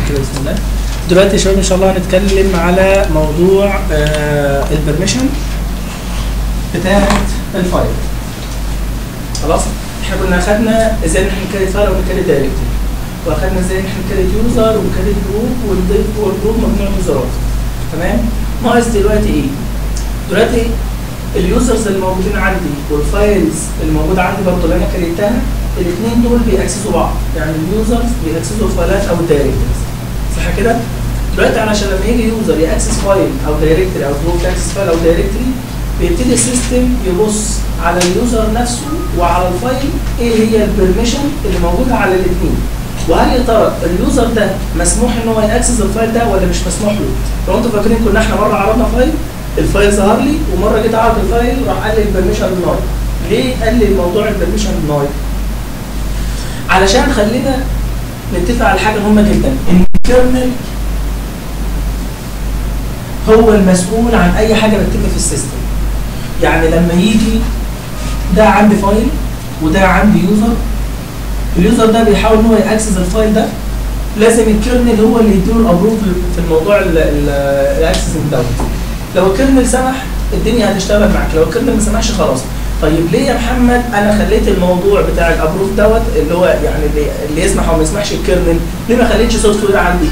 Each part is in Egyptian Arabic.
كده بسم الله دلوقتي يا شباب ان شاء الله هنتكلم على موضوع آه البرميشن بتاعه الفايل خلاص احنا كنا اخدنا ازاي نحن نكريت فايل ونكريت دايركتوري واخدنا ازاي نحن نكريت يوزر ونكريت جروب ونضيف جوه الجروب مجموعه يوزرات تمام ناقص دلوقتي ايه دلوقتي اليوزرز اللي موجودين عندي والفايلز اللي موجوده عندي برضه اللي انا كريتها الاثنين دول بيأكسسوا بعض يعني اليوزرز بيأكسسوا الفايلات او الدايركتوريز صح كده؟ دلوقتي علشان لما يجي يوزر يأكسس فايل او دايركتوري او جروب يأكسس فايل او دايركتوري بيبتدي السيستم يبص على اليوزر نفسه وعلى الفايل ايه هي البرميشن اللي موجوده على الاثنين وهل يا ترى اليوزر ده مسموح ان هو يأكسس الفايل ده ولا مش مسموح له؟ لو انتوا فاكرين كنا احنا مره عرضنا فايل الفايل ظهر لي ومره جيت اعرض الفايل راح قال لي البرميشن ناي ليه قال لي الموضوع البرميشن ناي علشان خلينا نتفق على حاجه مهمه جدا ان الكيرنل هو المسؤول عن اي حاجه بتتم في السيستم يعني لما يجي ده عندي فايل وده عندي يوزر اليوزر ده بيحاول ان هو ياكسس الفايل ده لازم الكيرنل هو اللي يديله الابروف في الموضوع الاكسسنج دوت لو الكيرنل سمح الدنيا هتشتغل معاك لو الكيرنل ما سمحش خلاص طيب ليه يا محمد انا خليت الموضوع بتاع الابروف دوت اللي هو يعني اللي, اللي يسمح او ما يسمحش الكيرنل ليه ما خليتش سوفت وير عندي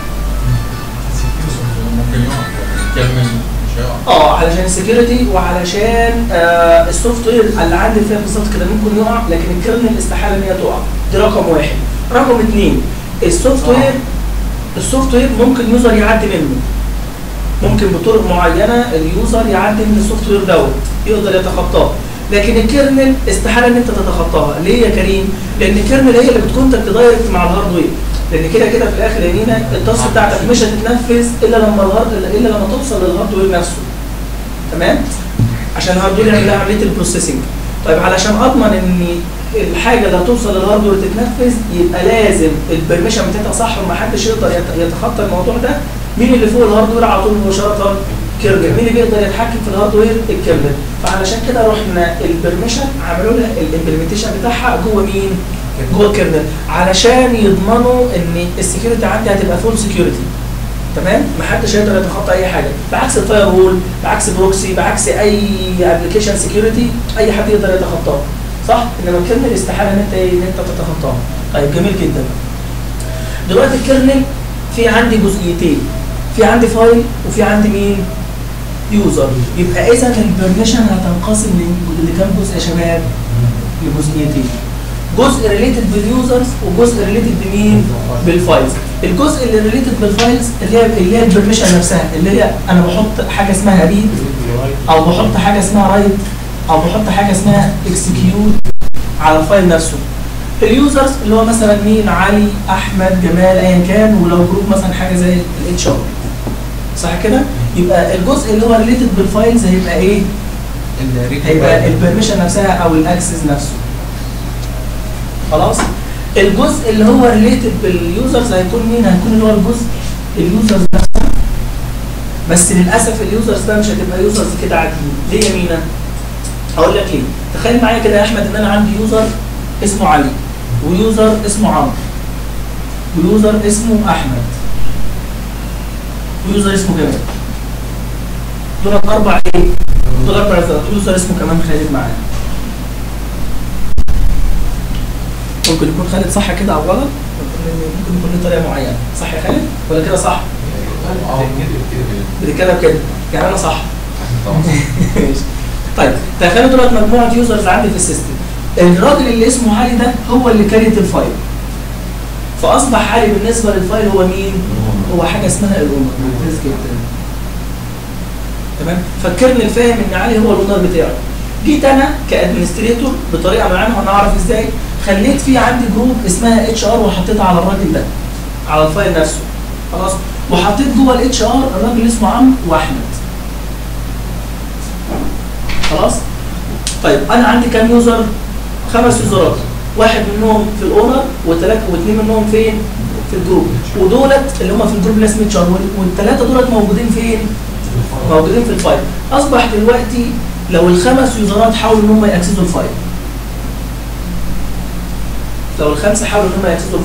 ممكن يقع كلمة مش هيقع اه علشان السكيورتي وعلشان آه السوفت وير اللي عندي فيها بالظبط كده ممكن يقع لكن الكيرنل استحاله ان هي تقع دي رقم واحد رقم اثنين السوفت وير السوفت وير ممكن يوزر يعدي منه ممكن بطرق معينه اليوزر يعدي من السوفت وير دوت يقدر يتخطاه لكن الكيرنل استحاله ان انت تتخطاها ليه يا كريم؟ لان الكيرنل هي اللي بتكونتاكت دايركت مع الهاردوير لان كده كده في الاخر يا مينا التاسك بتاعتك مش هتتنفذ الا لما الهارد الا لما توصل للهاردوير نفسه تمام؟ عشان الهاردوير يعمل لها عمليه البروسيسنج طيب علشان اضمن ان الحاجه اللي هتوصل للهاردوير تتنفذ يبقى لازم البرميشن بتاعتها صح ومحدش يقدر يت- يتخطى الموضوع ده مين اللي فوق الهاردوير على طول مباشره؟ كيرنل مين اللي بيقدر يتحكم في الهاردوير؟ الكيرنل فعلشان كده رحنا البرميشن عملوا لها الامبلمنتيشن بتاعها جوه مين؟ جوه الكيرنل علشان يضمنوا ان السكيورتي عندي هتبقى فول سكيورتي تمام محدش هيقدر يتخطى اي حاجه بعكس الفاير وول بعكس بروكسي بعكس اي ابلكيشن سكيورتي اي حد يقدر يتخطاه صح انما الكيرنل استحاله ان انت ان انت تتخطاه طيب جميل جدا دلوقتي الكيرنل في عندي جزئيتين في عندي فايل وفي عندي مين يوزر يبقى اذا البرميشن هتنقسم ل- لكام جزء يا شباب لجزئيتين جزء ريليتد باليوزرز وجزء ريليتد بمين بالفايلز الجزء اللي ريليتد بالفايلز اللي هي اللي هي البرميشن نفسها اللي هي انا بحط حاجه اسمها ريد او بحط حاجه اسمها رايت او بحط حاجه اسمها اكسكيوت على الفايل نفسه اليوزرز اللي هو مثلا مين علي احمد جمال ايا كان ولو جروب مثلا حاجه زي الاتش ار صح كده يبقى الجزء اللي هو ريليتد بالفايلز هيبقى ايه هيبقى البرميشن نفسها او الاكسس نفسه خلاص الجزء اللي هو ريليتد باليوزرز هيكون مين هيكون اللي هو الجزء اليوزرز نفسها بس للاسف اليوزرز ده مش هتبقى يوزرز كده عاديين ليه يا مينا هقول لك ليه تخيل معايا كده يا احمد ان انا عندي يوزر اسمه علي ويوزر اسمه عمرو ويوزر اسمه احمد ويوزر اسمه جمال دول اربع ايه دول اربع يوزرات يوزر اسمه كمان خالد معانا ممكن يكون خالد صح كده او غلط ممكن يكون له طريقه معينه صح يا خالد ولا كده صح بتتكلم كده يعني انا صح ماشي. طيب تخيلوا دلوقتي مجموعه يوزرز عندي في السيستم الراجل اللي اسمه علي ده هو اللي كريت الفايل فاصبح علي بالنسبه للفايل هو مين؟ هو حاجه اسمها الاونر ممتاز جدا تمام فالكيرنل فاهم ان علي هو الاونر بتاعه جيت انا كادمنستريتور بطريقه معينه هنعرف ازاي خليت في عندي جروب اسمها اتش ار وحطيتها على الراجل ده على الفايل نفسه خلاص وحطيت جوه الاتش ار الراجل اسمه عمرو واحمد خلاص طيب انا عندي كام يوزر خمس يوزرات واحد منهم في الاونر وثلاثه واثنين منهم فين في الجروب ودولت اللي هم في الجروب اللي اسمه اتش ار والثلاثه دولت موجودين فين موجودين في الفايل اصبح دلوقتي لو الخمس يوزرات حاولوا ان هم ياكسسوا الفايل لو الخمسه حاولوا ان هم ياكسسوا الفايل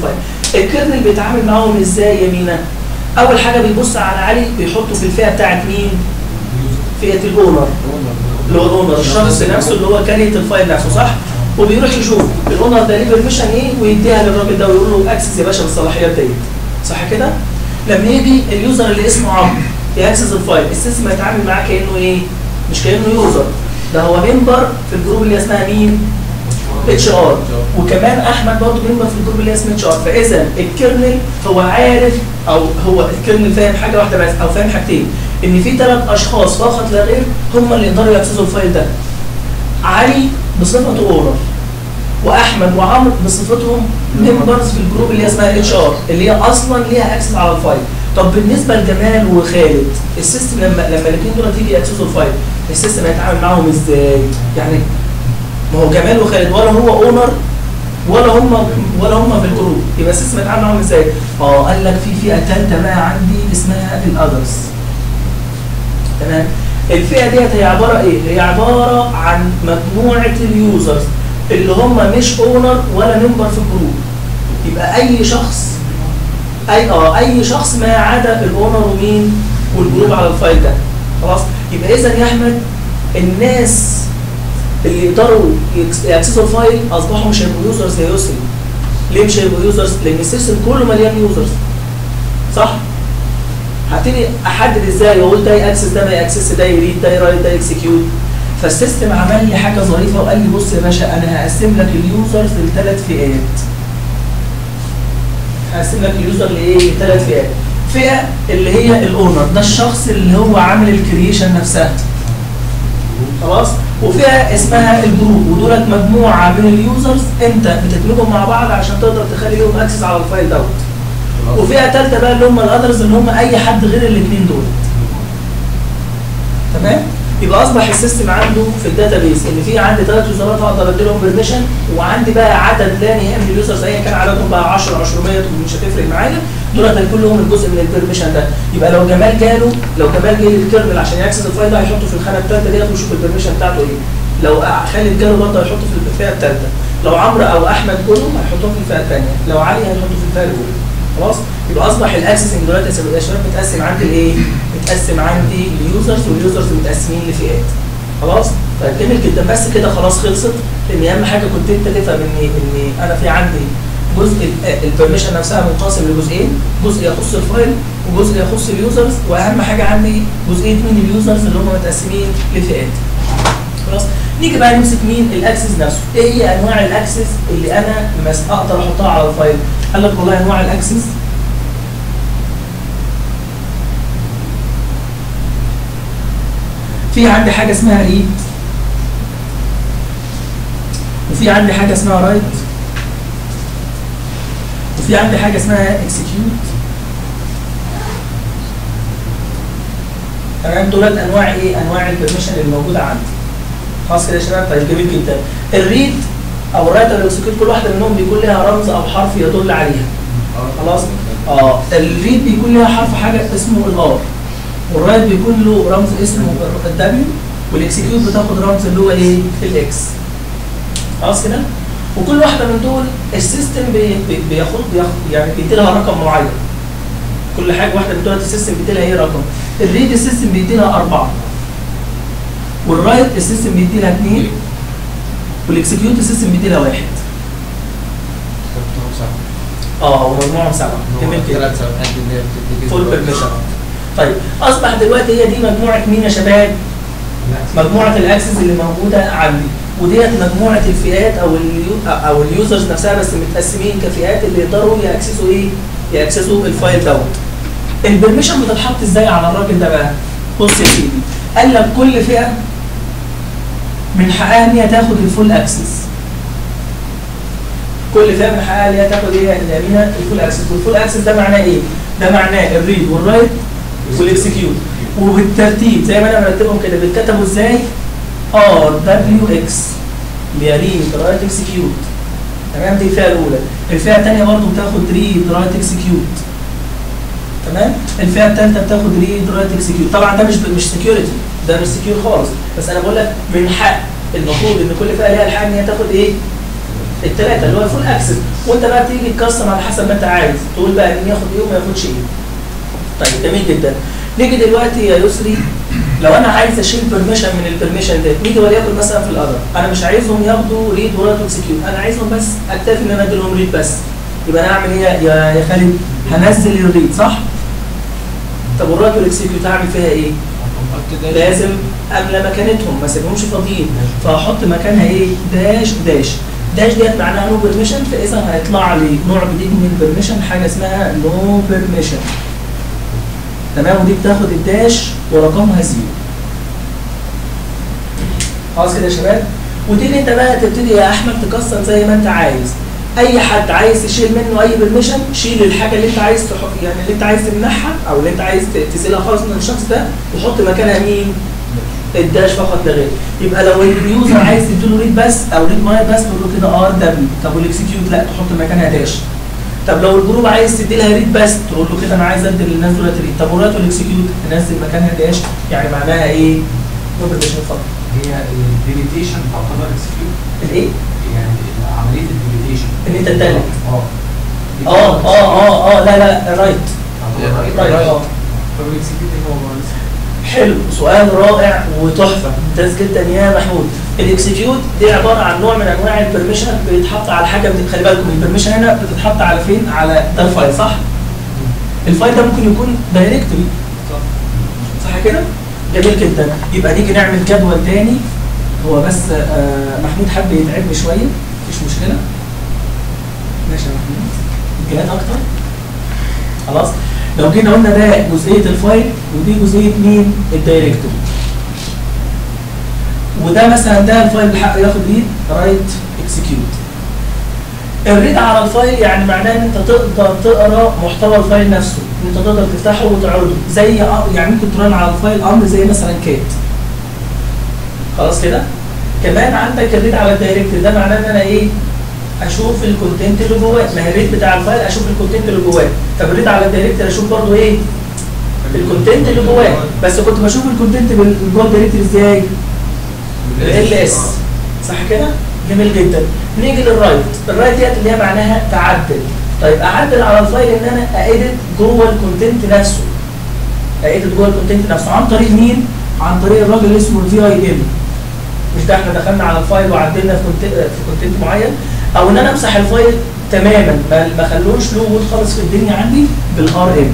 الكيرنل بيتعامل معاهم ازاي يا مينا اول حاجه بيبص على علي بيحطه في الفئه بتاعت مين فئه الاونر اللي هو الاونر الشخص نفسه اللي هو كاريت الفايل نفسه صح وبيروح يشوف الاونر ده ليه بيرميشن ايه ويديها للراجل ده ويقول له اكسس يا باشا بالصلاحيات ديت صح كده لما يجي اليوزر اللي اسمه عمرو ياكسس الفايل السيستم هيتعامل معاه كانه ايه مش كانه يوزر ده هو ممبر في الجروب اللي اسمها مين اتش ار وكمان احمد برضه ممبر في الجروب اللي اسمه اتش ار فاذا الكيرنل هو عارف او هو الكيرنل فاهم حاجه واحده بس او فاهم حاجتين ان في ثلاث اشخاص فقط لا غير هم اللي يقدروا ياكسسوا الفايل ده علي بصفته اونر واحمد وعمرو بصفتهم ممبرز في الجروب اللي هي اسمها اتش ار اللي هي اصلا ليها اكسس على الفايل طب بالنسبه لجمال وخالد السيستم لما لما الاثنين دول تيجي ياكسسوا الفايل السيستم هيتعامل معاهم ازاي؟ يعني ما هو جمال وخالد ولا هو اونر ولا هم ولا هم في الجروب يبقى السيستم هيتعامل معاهم ازاي؟ اه قال لك في فئه ثالثه بقى عندي اسمها الاذرز تمام الفئه ديت هي عباره ايه؟ هي عباره عن مجموعه اليوزرز اللي هم مش اونر ولا ممبر في الجروب يبقى اي شخص اي اه اي شخص ما عدا الاونر ومين والجروب على الفايل ده خلاص يبقى اذا يا احمد الناس اللي يقدروا يكس- ياكسسوا الفايل اصبحوا مش هيبقوا يوزرز يا يسري ليه مش هيبقوا يوزرز؟ لان السيستم كله مليان يوزرز صح؟ هبتدي احدد ازاي واقول ده ياكسس ده ما ياكسس ده يريد ده يرايت ده يكسكيوت فالسيستم عمل لي حاجه ظريفه وقال لي بص يا باشا انا هقسم لك اليوزرز لثلاث فئات هقسم لك اليوزر لايه؟ لثلاث فئات فئه اللي هي الاونر ده الشخص اللي هو عامل الكرييشن نفسها خلاص وفئه اسمها الجروب ودولت مجموعه من اليوزرز انت بتدمجهم مع بعض عشان تقدر تخلي لهم اكسس على الفايل دوت وفئه ثالثه بقى اللي هم الاذرز اللي هم اي حد غير الاثنين دول تمام يبقى اصبح السيستم عنده في الداتابيس ان في عندي ثلاث يوزرات اقدر ادي لهم بيرميشن وعندي بقى عدد لا نهائي من اليوزرز ايا كان عددهم بقى 10 10 100 مش هتفرق معايا دولت هيكون لهم الجزء من البيرميشن ده يبقى لو جمال جاله لو جمال جه للكيرنل عشان ياكسس الفايل ده هيحطه في الخانه الثالثه ديت ويشوف البيرميشن بتاعته ايه لو خالد جاله برضه هيحطه في الفئه الثالثه لو عمرو او احمد جاله هيحطهم في الفئه الثانيه لو علي هيحطه في الفئه الاولى خلاص يبقى اصبح الاكسسنج دلوقتي يا شباب- يا شباب متقسم عندي الايه؟ متقسم عندي اليوزرز واليوزرز متقسمين لفئات خلاص؟ طيب جميل جدا بس كده خلاص خلصت لان اهم حاجه كنت انت تفهم ان ان انا في عندي جزء البرميشن نفسها منقسم لجزئين جزء يخص الفايل وجزء يخص اليوزرز واهم حاجه عندي جزئيه مين اليوزرز اللي هم متقسمين لفئات خلاص نيجي بقى نمسك مين الاكسس نفسه ايه هي انواع الاكسس اللي انا مس اقدر احطها على الفايل قال لك والله انواع الاكسس في عندي حاجه اسمها ريد وفي عندي حاجه اسمها رايت وفي عندي حاجه اسمها اكسكيوت تمام دولت انواع ايه انواع البرميشن اللي موجوده عندي خلاص كده يا شباب طيب جميل جدا الريد او الرايت او الاكسكيوت كل واحده منهم بيكون لها رمز او حرف يدل عليها خلاص اه الريد بيكون لها حرف حاجه اسمه الار والرايت بيكون له رمز اسمه الدبليو والاكسكيوت بتاخد رمز اللي هو ايه الاكس خلاص كده وكل واحده من دول السيستم بي- بي- بياخد بياخد يعني بيدي لها رقم معين كل حاجه واحده من دول السيستم بيدي لها ايه رقم الريد السيستم بيدي لها اربعه والرايت السيستم بيدي لها اثنين والاكسكيوت السيستم بيدي لها واحد اه ومجموعهم سبعه جميل كده ثلاث سبعات اللي هي بتدي فول بيرميشن طيب اصبح دلوقتي هي دي مجموعه مين يا شباب؟ مجموعه الاكسس اللي موجوده عندي وديت مجموعه الفئات او اليو او اليوزرز نفسها بس متقسمين كفئات اللي يقدروا ياكسسوا ايه؟ ياكسسوا الفايل دوت. البرميشن بتتحط ازاي على الراجل ده بقى؟ بص يا سيدي قال لك كل فئه من حقها ان هي تاخد الفول اكسس. كل فئه من حقها ان هي تاخد ايه يا امينه؟ الفول اكسس، والفول اكسس ده معناه ايه؟ ده معناه الريد والرايت والاكسكيوت وبالترتيب زي ما انا مرتبهم كده بيتكتبوا ازاي؟ ار دبليو اكس اللي هي ريد رايت اكسكيوت تمام دي الفئه الاولى الفئه الثانيه برضه بتاخد ريد رايت اكسكيوت تمام الفئه الثالثه بتاخد ريد رايت اكسكيوت طبعا ده مش مش سكيورتي ده مش سكيور خالص بس انا بقول لك من حق المفروض ان كل فئه ليها الحق ان هي تاخد ايه الثلاثه اللي هو الفول اكسس وانت بقى بتيجي تكستم على حسب ما انت عايز تقول بقى مين ياخد ايه وما ياخدش ايه طيب جميل جدا نيجي دلوقتي يا يسري لو انا عايز اشيل بيرميشن من البرميشن ده نيجي وليكن مثلا في الادر انا مش عايزهم ياخدوا ريد ولا اكسكيوت انا عايزهم بس اكتفي ان انا اديلهم ريد بس يبقى انا اعمل ايه يا يا خالد هنزل الريد صح طب والرايت والاكسكيوت هعمل فيها ايه لازم املى مكانتهم ما اسيبهمش فاضيين فاحط مكانها ايه داش داش داش ديت معناها نو بيرميشن فاذا هيطلع لي نوع جديد من البرميشن حاجه اسمها نو بيرميشن تمام ودي بتاخد الداش ورقمها زيرو خلاص كده يا شباب وتيجي انت بقى تبتدي يا احمد تكسر زي ما انت عايز اي حد عايز تشيل منه اي بيرميشن شيل الحاجه اللي انت عايز تحط يعني اللي انت عايز تمنحها او اللي انت عايز ت- تزيلها خالص من الشخص ده وحط مكانها مين الداش فقط لا غير يبقى لو اليوزر عايز تديله ريد بس او ريد ماير بس تقول له كده ار دبليو طب والاكسكيوت لا تحط مكانها داش طب لو الجروب عايز تدي لها ريد بس تقول له كده انا عايز ادي للناس دول ريد طب والرايت والاكسكيوت تنزل مكانها داش يعني معناها ايه؟ نو بيرميشن اتفضل هي الديليتيشن تعتبر اكسكيوت الايه؟ يعني عمليه الديليتيشن ان انت تدلت اه اه اه اه اه لا لا رايت تعتبر رايت رايت اه طب الاكسكيوت هو حلو سؤال رائع وتحفه ممتاز جدا يا محمود الاكسكيوت دي عباره عن نوع من انواع البرميشن بيتحط على حاجه بت- خلي بالكم البرميشن هنا بتتحط على فين على ده الفايل صح الفايل ده ممكن يكون دايركتوري صح كده جميل جدا يبقى نيجي نعمل جدول تاني هو بس آه محمود حب يتعبني شويه مفيش مشكله ماشي يا محمود جهات اكتر خلاص لو جينا قلنا ده جزئيه الفايل ودي جزئيه مين الدايركتوري وده مثلا ده الفايل اللي حقه ياخد ريد رايت اكسكيوت الريد على الفايل يعني معناه ان انت تقدر تقرا محتوى الفايل نفسه ان انت تقدر تفتحه وتعرضه زي أ- يعني ممكن ترن على الفايل امر زي مثلا كات خلاص كده كمان عندك الريد على الدايركتوري ده معناه ان انا ايه اشوف الكونتنت اللي جواه ما هي الريد بتاع الفايل اشوف الكونتنت اللي جواه طب الريد على الدايركتوري اشوف برضه ايه الكونتنت اللي جواه بس كنت بشوف الكونتنت بال- جوه الدايركتوري ازاي ال اس صح كده جميل جدا نيجي للرايت الرايت ديت اللي هي معناها تعدل طيب اعدل على الفايل ان انا ايديت جوه الكونتنت نفسه ايديت جوه الكونتنت نفسه عن طريق مين عن طريق الراجل اللي اسمه الفي اي ام مش ده احنا دخلنا على الفايل وعدلنا في كونتنت في كونتنت معين او ان انا امسح الفايل تماما ما ما اخلوش له وجود خالص في الدنيا عندي بالار ام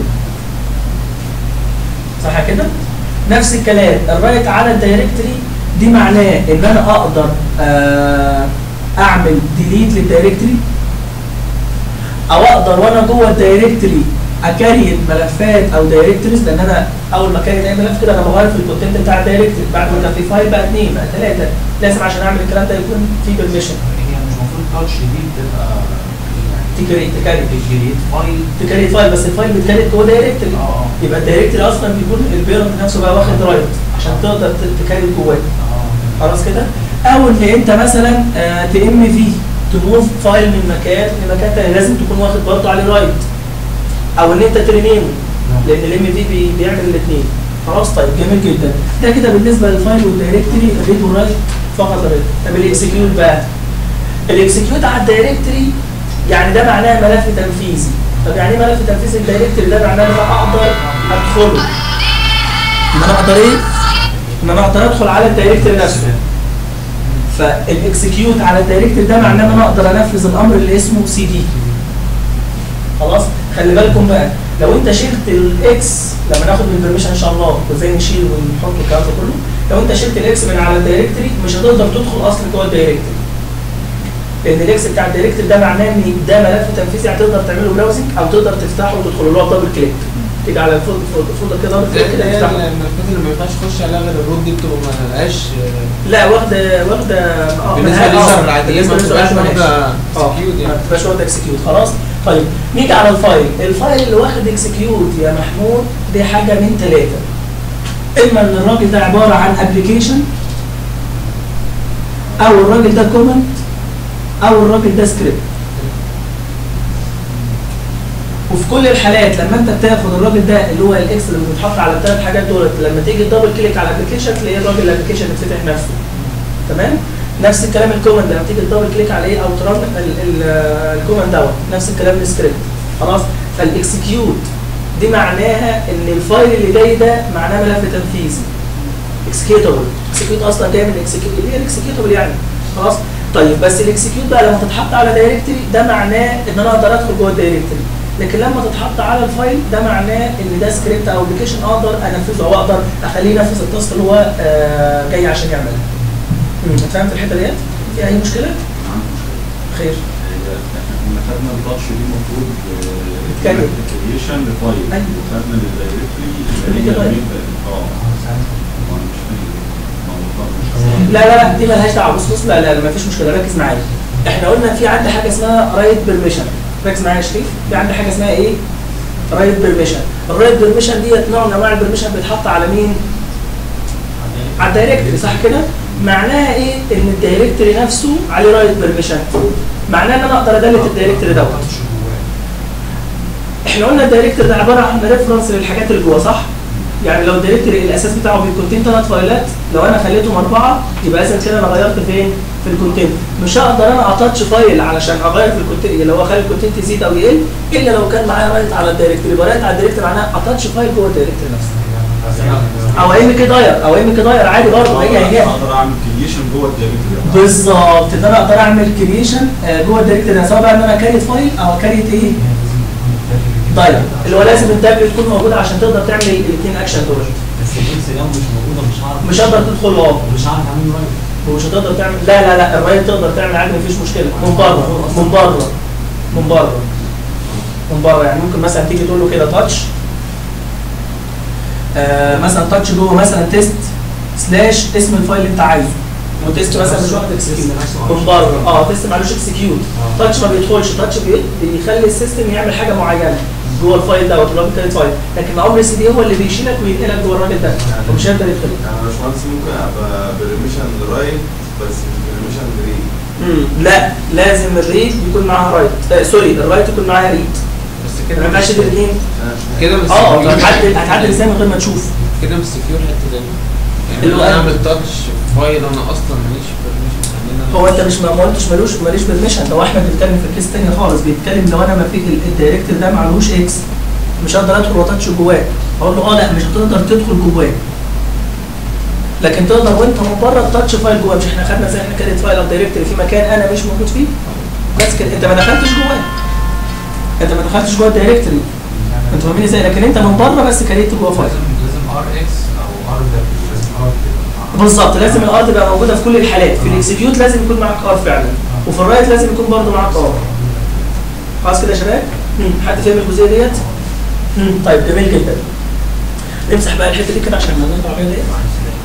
صح كده نفس الكلام الرايت على الدايركتوري دي معناه ان انا اقدر آه، اعمل ديليت للدايركتوري او اقدر وانا جوه الدايركتوري اكريت ملفات او دايركتوريز لان انا اول ما اكريت اي ملف كده انا بغير في الكونتنت بتاع الدايركتوري بعد ما كان في فايل بقى اثنين بقى ثلاثه لازم عشان اعمل الكلام ده يكون في بيرميشن هي مش المفروض تاتش دي بتبقى يعني تكريت تكريت تجريت فايل تكريت فايل بس الفايل بيتكريت جوه دايركتوري اه يبقى الدايركتوري اصلا بيكون البيرنت نفسه بقى واخد رايت عشان تقدر ت- تكريت جواه اه خلاص كده او ان انت مثلا آه، تم فيه تموف فايل من مكان لمكان تاني لازم تكون واخد برضه عليه رايت او ان انت ترينيمه لان الام في بي بيعمل الاثنين خلاص طيب جميل جدا ده كده بالنسبه للفايل والدايركتوري الريد والرايت فقط لا غير طب الاكسكيوت بقى الاكسكيوت على الدايركتوري يعني ده معناه ملف تنفيذي طب يعني ايه ملف تنفيذي الدايركتوري ده معناه ان انا اقدر ادخله ان انا اقدر ايه؟ ان انا اقدر ادخل على الدايركتوري نفسه فالاكسكيوت على الدايركتوري ده معناه ان انا اقدر انفذ الامر اللي اسمه سي دي خلاص خلي بالكم بقى لو انت شلت الاكس لما ناخد من البرميشن ان شاء الله وازاي نشيل ونحط الكلام ده كله لو انت شلت الاكس من على الدايركتوري مش هتقدر تدخل اصلا جوه الدايركتوري لان الاكس بتاع الدايركتوري ده معناه ان ده ملف تنفيذي هتقدر تعمله براوزنج او تقدر تفتحه وتدخل اللي هو دبل كليك تيجي على الفولدر فولدر كده دبل كليك كده تفتحه الملفات اللي ما ينفعش تخش عليها غير الروت دي بتبقى ما لهاش لا واخده واخده اه بالنسبه ملهاش- لليوزر آه، العاديين بالنسبه ما لليوزر بتبقاش العادي ملهاش. واخده اه اكسكيوت ما يعني بتبقاش واخد اكسكيوت خلاص طيب نيجي على الفايل الفايل اللي واخد اكسكيوت يا محمود دي حاجه من ثلاثه اما ان الراجل ده عباره عن ابلكيشن او الراجل ده كومنت او الراجل ده سكريبت وفي كل الحالات لما انت بتاخد الراجل ده اللي هو الاكس اللي بيتحط على الثلاث حاجات دول لما تيجي دبل كليك على الابلكيشن تلاقي الراجل الابلكيشن اتفتح نفسه تمام نفس الكلام الكوماند لما تيجي تدبل كليك عليه او ترن ال- ال- الكوماند دوت نفس الكلام السكريبت خلاص فالاكسكيوت دي معناها ان الفايل اللي جاي ده معناه ملف تنفيذي اكسكيوتابل اكسكيوت اصلا جاي من اكسكيوت اللي هي الاكسكيوتابل يعني خلاص طيب بس الاكسكيوت بقى لما تتحط على دايركتري ده معناه ان انا اقدر ادخل جوه الدايركتري لكن لما تتحط على الفايل ده معناه ان ده سكريبت او ابلكيشن اقدر انفذه او اقدر اخليه ينفذ التاسك اللي هو آه، جاي عشان يعملها. امم فهمت الحته ديت؟ في اي مشكله؟ خير احنا كنا خدنا التاتش دي المفروض تتكلم. كريشن لفايل أيوة. وخدنا للدايركتوري اللي اللي هي كده. الميتا- اه ما أنا مش فاهم. ما هو لا لا لا دي مالهاش دعوه بص بص لا لا لا مفيش مشكله ركز معايا احنا قلنا في عندي حاجه اسمها رايت بيرميشن ركز معايا يا شريف في عندي حاجه اسمها ايه؟ رايت بيرميشن الرايت بيرميشن ديت نوع من انواع البيرميشن بيتحط على مين؟ على الدايركتوري صح كده؟ معناها ايه؟ ان الدايركتوري نفسه عليه رايت بيرميشن معناه ان انا اقدر ادلت الدايركتوري دوت تاتش جواه احنا قلنا الدايركتور ده عباره عن ريفرنس للحاجات اللي جوه صح؟ يعني لو الدايركتور الاساس بتاعه بيكونتين ثلاث فايلات لو انا خليتهم اربعه يبقى اذا كده انا غيرت فين؟ في الكونتين مش هقدر انا اتاتش فايل علشان اغير في الكونتين اللي هو اخلي الكونتين تزيد او يقل الا لو كان معايا رايت على الدايركتور يبقى رايت على الدايركتور معناها اتاتش فايل جوه الدايركتور نفسه او ام كي داير او ام كي داير عادي برضه هي هي اقدر اعمل كريشن جوه الدايركتوري بالظبط ان انا اقدر اعمل كريشن جوه الدايركتور ده سواء بقى ان انا كاريت فايل او كاريت ايه داير اللي هو لازم التاب تكون موجوده عشان تقدر تعمل الاثنين اكشن دول بس الاكس لو مش موجوده مش هعرف مش هقدر تدخل اه مش هعرف اعمل رايت ومش هتقدر تعمل لا لا لا الرايت تقدر تعمل عادي مفيش مشكله من بره من بره من بره من بره يعني ممكن مثلا تيجي تقول له كده تاتش آه مثلا تاتش جوه مثلا تيست سلاش اسم الفايل اللي انت عايزه وتيست مثلا مش واخد اكسكيوت من بره اه تيست معلوش اكسكيوت تاتش ما بيدخلش تاتش بي- بيخلي السيستم يعمل حاجه معينه جوه الفايل دوت اللي هو بيتكلم فايل لكن عمر السي دي هو اللي بيشيلك وينقلك جوه الراجل ده ومش هيقدر يدخل يعني يا باشمهندس ممكن ابقى بريميشن رايت بس مش بريميشن ريد مم. لا لازم الريد يكون معاها رايت آه سوري الرايت يكون معاها ريد بس ما كده ينفعش الاثنين كده مش اه secure. هتعدل هتعدل ازاي من غير ما تشوف كده مش سكيور حته تانية يعني اللي هو انا إيه؟ اعمل تاتش فايل انا اصلا ماليش permission يعني أنا- هو انت مش ما ما قلتش ملوش ماليش برميشن ده هو احمد بيتكلم في كيس تاني خالص بيتكلم لو انا ما في ال- الدايركتور ده معلوش اكس مش هقدر ادخل واتاتش جواه اقول له اه لا مش هتقدر تدخل جواه لكن تقدر وانت من بره تاتش فايل جواه مش احنا خدنا زي احنا كانت فايل او دايركتوري في مكان انا مش موجود فيه بس كده انت ما دخلتش جواه انت ما دخلتش جوه الدايركتوري انت فاهمين ازاي لكن انت من بره بس كريت جوه فايل لازم لازم ار اكس او ار دبليو لازم ار بالظبط لازم الار تبقى موجوده في كل الحالات في الاكسكيوت لازم يكون معاك ار فعلا وفي الرايت لازم يكون برضه معاك ار خلاص كده يا شباب مم. حد فاهم الجزئيه ديت مم. طيب جميل جدا نمسح بقى الحته دي كده عشان ما نقطع عليها دقيقه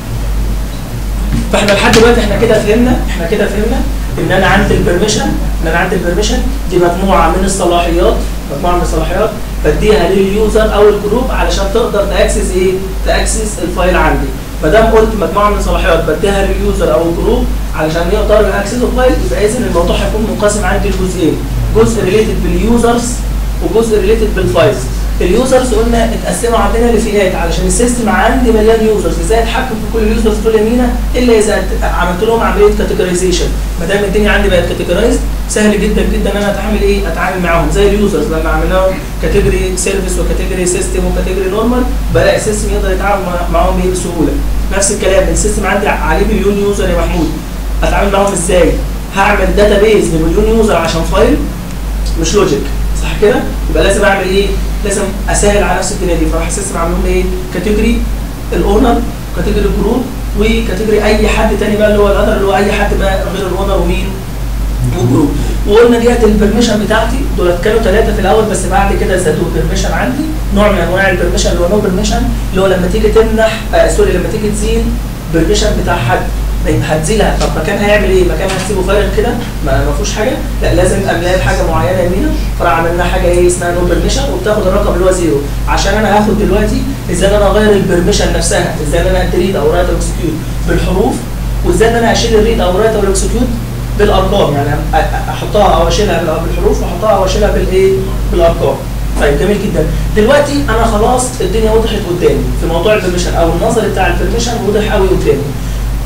فاحنا لحد دلوقتي احنا كده فهمنا احنا كده فهمنا ان انا عندي البرميشن ان انا عندي البرميشن دي مجموعه من الصلاحيات مجموعه من الصلاحيات بديها لليوزر او الجروب علشان تقدر تاكسس ايه؟ تاكسس الفايل عندي ما دام قلت مجموعه من الصلاحيات بديها لليوزر او الجروب علشان يقدروا ياكسسوا الفايل يبقى اذا الموضوع هيكون منقسم عندي لجزئين جزء ريليتد باليوزرز وجزء ريليتد بالفايلز اليوزرز قلنا اتقسموا عندنا لفئات علشان السيستم عندي مليان يوزرز ازاي اتحكم في كل يوزر في كل يمينه الا اذا عملت لهم عمليه كاتيجورايزيشن ما دام الدنيا عندي بقت كاتيجورايز سهل جدا جدا ان انا اتعامل ايه اتعامل معاهم زي اليوزرز لما عملناهم كاتيجوري سيرفيس وكاتيجوري سيستم وكاتيجوري نورمال بلاقي السيستم يقدر يتعامل مع- معاهم ايه بسهوله نفس الكلام السيستم عندي عليه مليون يوزر يا محمود اتعامل معاهم ازاي هعمل داتابيز لمليون يوزر عشان فايل مش لوجيك صح كده يبقى لازم اعمل ايه لازم اسهل على نفسي الدنيا دي فراح السيستم عامل لهم ايه كاتيجوري الاونر كاتيجوري جروب وكاتيجوري اي حد تاني بقى اللي هو الاذر اللي هو اي حد بقى غير الاونر ومين وجروب وقلنا ديت البرميشن بتاعتي دول كانوا ثلاثه في الاول بس بعد كده زادوا بيرميشن عندي نوع من انواع البرميشن اللي هو نو بيرميشن اللي هو لما تيجي تمنح آه سوري لما تيجي تزيل بيرميشن بتاع حد طيب هتزيلها طب مكان هيعمل ايه؟ مكان هتسيبه فارغ كده ما ما فيهوش حاجه لا لازم املاه بحاجه معينه يمينه فراح عملنا حاجه ايه اسمها نو بيرميشن وبتاخد الرقم اللي هو زيرو عشان انا هاخد دلوقتي ازاي انا اغير البرميشن نفسها ازاي انا ادريد او رايت او اكسكيوت بالحروف وازاي ان انا اشيل الريد او رايت او الاكسكيوت بالارقام يعني أ- أ- احطها او اشيلها بال- بالحروف واحطها او اشيلها بالايه بالارقام طيب جميل جدا دلوقتي انا خلاص الدنيا وضحت قدامي في موضوع البرميشن او النظر بتاع البرميشن وضح قوي قدامي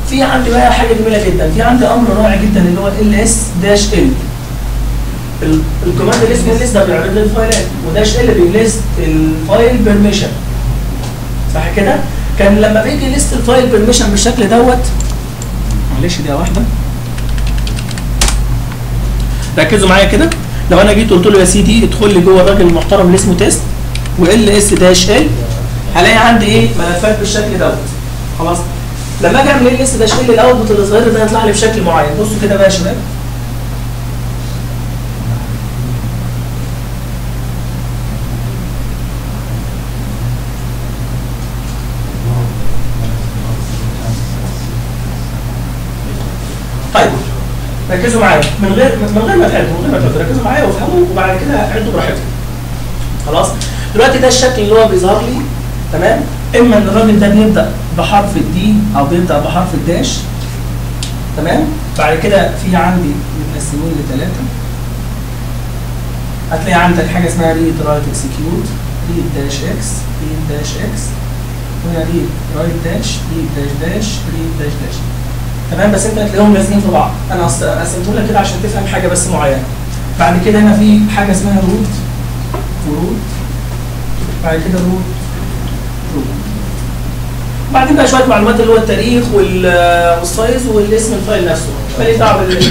في عندي بقى حاجه جميله جدا في عندي امر رائع جدا اللي هو ال اس داش ال الكوماند اللي اسمه ال اس ده بيعرض لي الفايلات وداش ال بيليست الفايل بيرميشن صح كده كان لما بيجي ليست الفايل بيرميشن بالشكل دوت معلش دقيقه واحده ركزوا معايا كده لو انا جيت قلت له يا سيدي ادخل لي جوه الراجل المحترم اللي اسمه تيست وال اس داش ال هلاقي عندي ايه ملفات بالشكل دوت خلاص لما اجي اعمل ال اس داش ال الاوتبوت الصغير ده هيطلع لي بشكل معين بصوا كده بقى يا شباب طيب ركزوا معايا من غير من غير ما تعدوا من غير ما تعدوا ركزوا معايا وافهموا وبعد كده عدوا براحتكم خلاص دلوقتي ده الشكل اللي هو بيظهر لي تمام اما ان الراجل ده بيبدا بحرف الدي او بيبدا بحرف الداش تمام بعد كده في عندي متقسمين لثلاثه هتلاقي عندك حاجه اسمها ريد رايت اكسكيوت ريد داش اكس ريد داش اكس وهنا ريد رايت داش ريد داش داش ريد داش داش تمام بس انت هتلاقيهم لازقين في بعض انا قسمته لك كده عشان تفهم حاجه بس معينه بعد كده هنا في حاجه اسمها روت وروت بعد كده روت روت بعدين بقى شويه معلومات اللي هو التاريخ وال- والسايز والاسم الفايل نفسه ماليش دعوه بال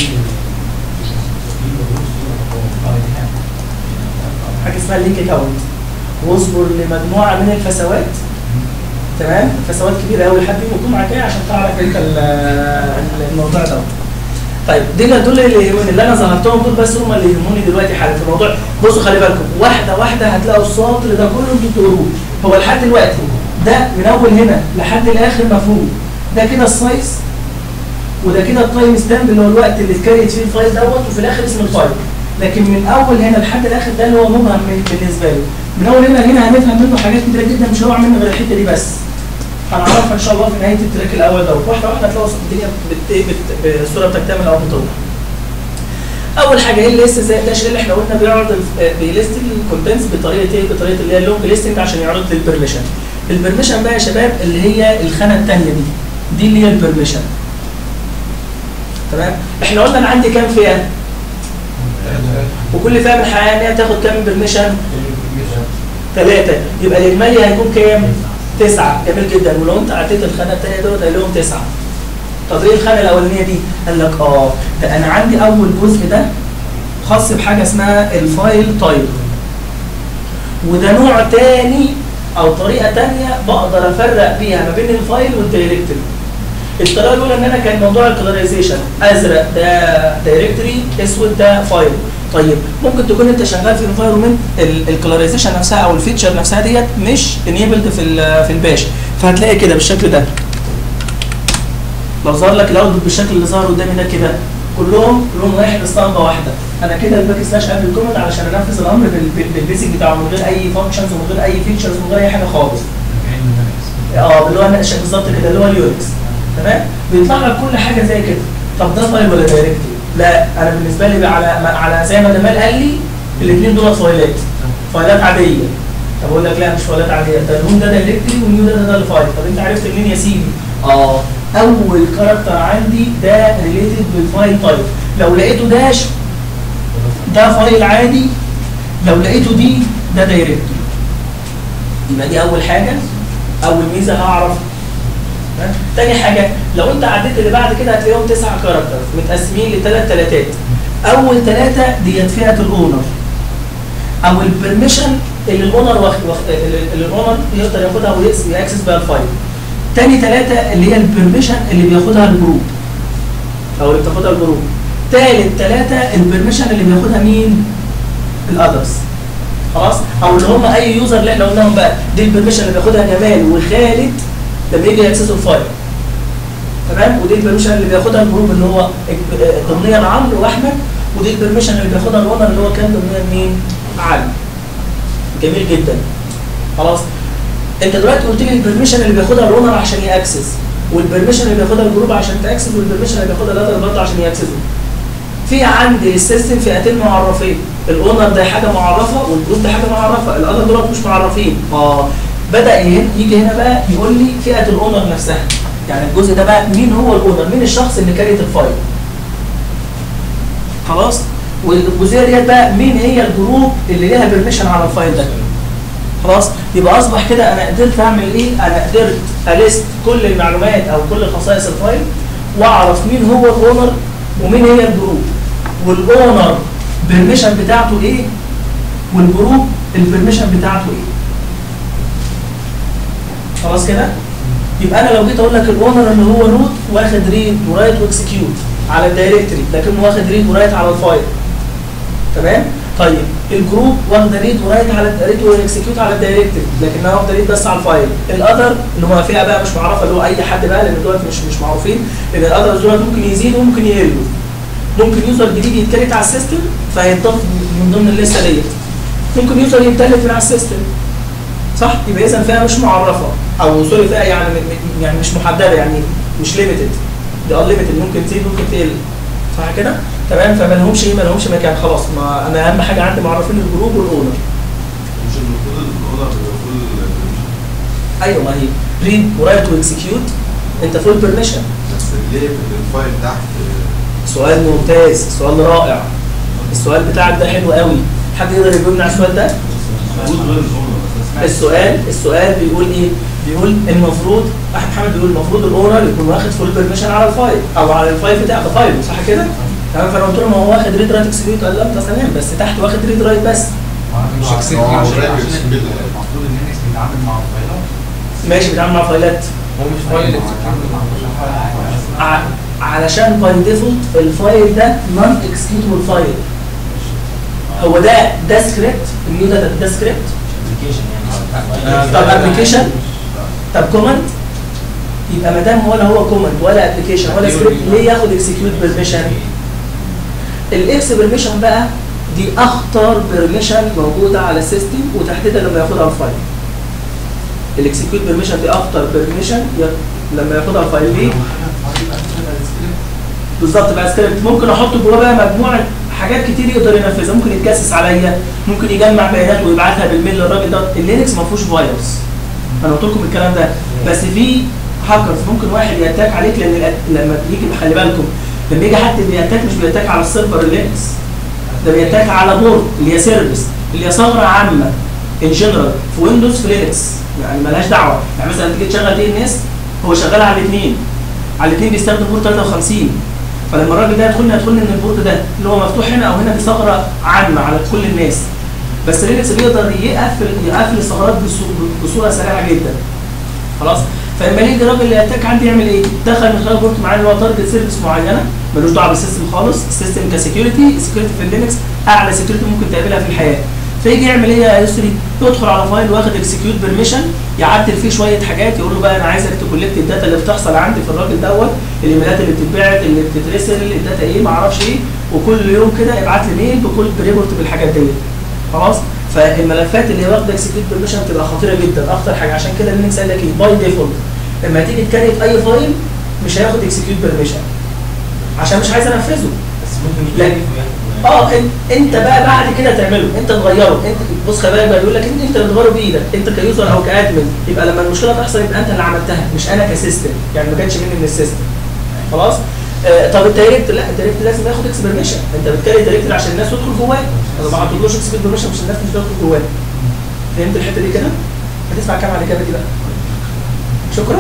حاجه اسمها اللينك اكونت واصبر لمجموعه من الفسوات تمام فسوات كبيره قوي لحد يوم الجمعه الجايه عشان تعرف انت ال- الموضوع ده طيب دي دول اللي يهموني اللي انا ظهرتهم دول بس هم اللي يهموني دلوقتي حالا في الموضوع بصوا خلي بالكم واحده واحده هتلاقوا السطر ده كله انتوا بتقروه هو لحد دلوقتي ده من اول هنا لحد الاخر مفهوم ده كده السايز وده كده التايم ستامب اللي هو الوقت اللي اتكريت فيه الفايل دوت وفي الاخر اسم الفايل لكن من اول هنا لحد الاخر ده اللي هو مبهم من- بالنسبه له من اول هنا لهنا هنفهم منه حاجات كتيره جدا مش هنوع منه غير الحته دي بس هنعرفها ان شاء الله في نهايه التراك الاول دوت واحده واحده هتلاقوا الدنيا بت... بت... الصوره بتكتمل او بتوضح اول حاجه ايه الليست زي الداش اللي احنا قلنا بيعرض ال- بيليست الكونتنتس بطريقه ايه بطريقه اللي هي اللونج ليستنج عشان يعرض لي البرميشن البرميشن بقى يا شباب اللي هي الخانه الثانيه دي دي اللي هي البرميشن تمام احنا قلنا انا عندي كام فئه وكل فئه من الحقيقه ان هي تاخد كام برميشن ثلاثه يبقى الاجمالي هيكون كام تسعه جميل جدا ولو انت عديت الخانه الثانيه دوت هيلاقيهم لهم تسعه طب ايه الخانه الاولانيه دي قال لك اه ده انا عندي اول جزء ده خاص بحاجه اسمها الفايل تايب وده نوع تاني او طريقه تانية بقدر افرق بيها ما بين الفايل والدايركتوري الطريقه الاولى ان انا كان موضوع الكلاريزيشن ازرق ده دايركتوري اسود ده فايل طيب ممكن تكون انت شغال في انفايرمنت الكلاريزيشن نفسها او الفيتشر نفسها ديت مش انيبلد في ال في الباش فهتلاقي كده بالشكل ده لو ظهر لك الاوتبوت بالشكل اللي ظهر قدامي ده كده كلهم لون واحد اسطمبه واحده انا كده الباك سلاش قبل الكومنت علشان انفذ الامر بال- بال- بالبيسك بتاعه من غير اي فانكشنز ومن غير اي فيتشرز ومن غير اي حاجه خالص اه اللي هو النقش بالظبط كده اللي هو اليونكس تمام بيطلع لك كل حاجه زي كده طب ده فايل ولا دايركتوري لا انا بالنسبه لي بقى على على زي ما جمال قال لي الاثنين دول فايلات فايلات عاديه طب اقول لك لا مش فايلات عاديه ده الهوم ده دايركتوري والنيو ده ده الفايل طب انت عرفت منين يا سيدي اه اول كاركتر عندي ده ريليتد بالفايل تايب لو لقيته داش ده فايل عادي لو لقيته دي ده دايركتوري يبقى دي اول حاجه اول ميزه هعرف تمام؟ تاني حاجه لو انت عديت اللي بعد كده هتلاقيهم تسع كاركترز متقسمين لثلاث تلاتات اول ثلاثه ديت فئه الاونر او البرميشن اللي الاونر واخد واخد- اللي اللي الاونر يقدر ياخدها ويكس- ويأكسس بيها الفايل تاني ثلاثه اللي هي البرميشن اللي بياخدها الجروب او اللي بتاخدها الجروب تالت ثلاثه البرميشن اللي بياخدها مين الادرس خلاص او اللي هم اي يوزر اللي احنا قلناهم بقى دي البرميشن اللي بياخدها جمال وخالد لما يجي ياكسسوا الفايل تمام ودي البرميشن اللي بياخدها الجروب اللي هو ضمنيا عمرو واحمد ودي البرميشن اللي بياخدها الاونر اللي هو كان ضمنيا مين علي جميل جدا خلاص انت دلوقتي قلت لي البرميشن اللي بياخدها الاونر عشان ياكسس والبرميشن اللي بياخدها الجروب عشان تاكسس والبرميشن اللي بياخدها الادر برضه عشان ياكسسوا في عندي السيستم فئتين معرفين الاونر ده حاجه معرفه والجروب ده حاجه معرفه الادر دول مش معرفين اه بدا يه- يجي هنا بقى يقول لي فئه الاونر نفسها يعني الجزء ده بقى مين هو الاونر مين الشخص اللي كريت الفايل خلاص والجزئيه ديت بقى مين هي الجروب اللي ليها بيرميشن على الفايل ده خلاص يبقى اصبح كده انا قدرت اعمل ايه انا قدرت اليست كل المعلومات او كل خصائص الفايل واعرف مين هو الاونر ومين هي الجروب والاونر بيرميشن بتاعته ايه والجروب البرميشن بتاعته ايه خلاص كده يبقى انا لو جيت اقول لك الاونر ان هو روت واخد ريد ورايت واكسكيوت على الدايركتري لكنه واخد ريد ورايت على الفايل تمام طيب الجروب واخده ريد ورايت على ريد واكسكيوت على الدايركتري لكنها واخده ريد بس على الفايل الاذر اللي هو فئه بقى مش معرفه اللي هو اي حد بقى لان دول مش مش معروفين لان الاذر دول ممكن يزيدوا وممكن يقلوا ممكن يوزر جديد يتكريت على السيستم فيتضاف من ضمن الليسته ديت ممكن يوزر يتلف من على السيستم صح يبقى اذا فئه مش معرفه او سوري فئه يعني م- يعني مش محدده يعني مش ليميتد دي اه ليميتد ممكن تزيد ممكن تقل صح كده تمام فما لهمش ايه ما لهمش مكان خلاص ما انا اهم حاجه عندي معرفين الجروب والاونر مش المفروض الاونر بيبقى فول ايوه ما هي ريد ورايت واكسكيوت انت فول بيرميشن بس ليه في الفايل تحت سؤال ممتاز سؤال رائع السؤال بتاعك ده حلو قوي حد يقدر يجاوبنا على السؤال ده موجود غير الاونر بس أنا سمعت السؤال السؤال بيقول ايه بيقول المفروض احمد محمد بيقول المفروض الاونر يكون واخد فول بيرميشن على الفايل او على الفايل بتاع ده فايل صح كده تمام فانا قلت له ما هو واخد ريد رايت اكسكيوت قال لا انت تمام بس تحت واخد ريد رايت بس مش هو عشان هو عشان راجل عشان بال- المفروض ان الناس بيتعامل مع الفايلات ماشي بيتعامل مع فايلات هو مش فايل بيتعامل مع كل حاجه ع- علشان باي ديفولت الفايل ده نون اكسكيوتبل فايل هو ده ده سكريبت النيو ده ده سكريبت ابلكيشن يعني طب ابلكيشن طب كوماند يبقى ما دام ولا هو كوماند ولا ابلكيشن ولا سكريبت ليه ياخد اكسكيوت بيرميشن الاكس بيرميشن بقى دي اخطر بيرميشن موجوده على السيستم وتحديدا لما ياخدها الفايل الاكسكيوت بيرميشن دي اخطر بيرميشن لما ياخدها الفايل ليه بالظبط بقى سكريبت ممكن احط جواه بقى مجموعه حاجات كتير يقدر ينفذها ممكن يتجسس عليا ممكن يجمع بيانات ويبعتها بالميل للراجل ده اللينكس ما فيهوش فيروس انا قلت لكم الكلام ده بس في هاكرز ممكن واحد ياتاك عليك لان الأت- لما بيجي خلي بالكم لما يجي حد بياتاك مش بياتاك على السيرفر اللينكس ده بياتاك على بورد اللي هي سيرفيس اللي هي ثغره عامه ان جنرال في ويندوز في لينكس يعني ملهاش دعوه يعني مثلا تيجي تشغل دي ان اس هو شغال على الاثنين على الاثنين بيستخدم بورد 53 فلما الراجل ده يدخلنا يدخلنا ان البورد ده اللي هو مفتوح هنا او هنا دي ثغره عامه على كل الناس بس لينكس بيقدر يقفل يقفل الثغرات بسو- بصوره سريعه جدا خلاص فلما يجي الراجل اللي يتاك عندي يعمل ايه؟ دخل من خلال بورت معين اللي هو تارجت سيرفيس معينه ملوش دعوه بالسيستم خالص السيستم كسكيورتي السكيورتي في اللينكس اعلى سكيورتي ممكن تقابلها في الحياه فيجي يعمل ايه يا يسري؟ يدخل على فايل واخد اكسكيوت بيرميشن يعدل فيه شويه حاجات يقول له بقى انا عايزك تكولكت الداتا اللي بتحصل عندي في الراجل دوت الايميلات اللي بتتبعت اللي بتترسل الداتا ايه ما اعرفش ايه وكل يوم كده ابعت لي ميل بكل بريبورت بالحاجات ديت خلاص فالملفات اللي واخده اكسكيوت بيرميشن بتبقى خطيره جدا اخطر حاجه عشان كده لينكس قال لك ايه باي ديفولت لما تيجي تكريت اي فايل مش هياخد اكسكيوت بيرميشن عشان مش عايز انفذه بس ممكن لا. يتلف وياخد- اه إن- انت بقى بعد كده تعمله انت تغيره انت بص خلي بالك بقى بيقول لك انت انت اللي تغيره بايدك انت كيوزر او كادمن يبقى لما المشكله تحصل يبقى انت اللي عملتها مش انا كسيستم يعني ما كانش مني من السيستم خلاص آه طب الدايركت لا الدايركت لازم ياخد اكس بيرميشن انت بتكري الدايركت عشان الناس تدخل جواه انا ما حطيتلوش اكس بيرميشن مش الناس مش تدخل جواه فهمت الحته دي كده؟ هتسمع كام على كده دي بقى شكرا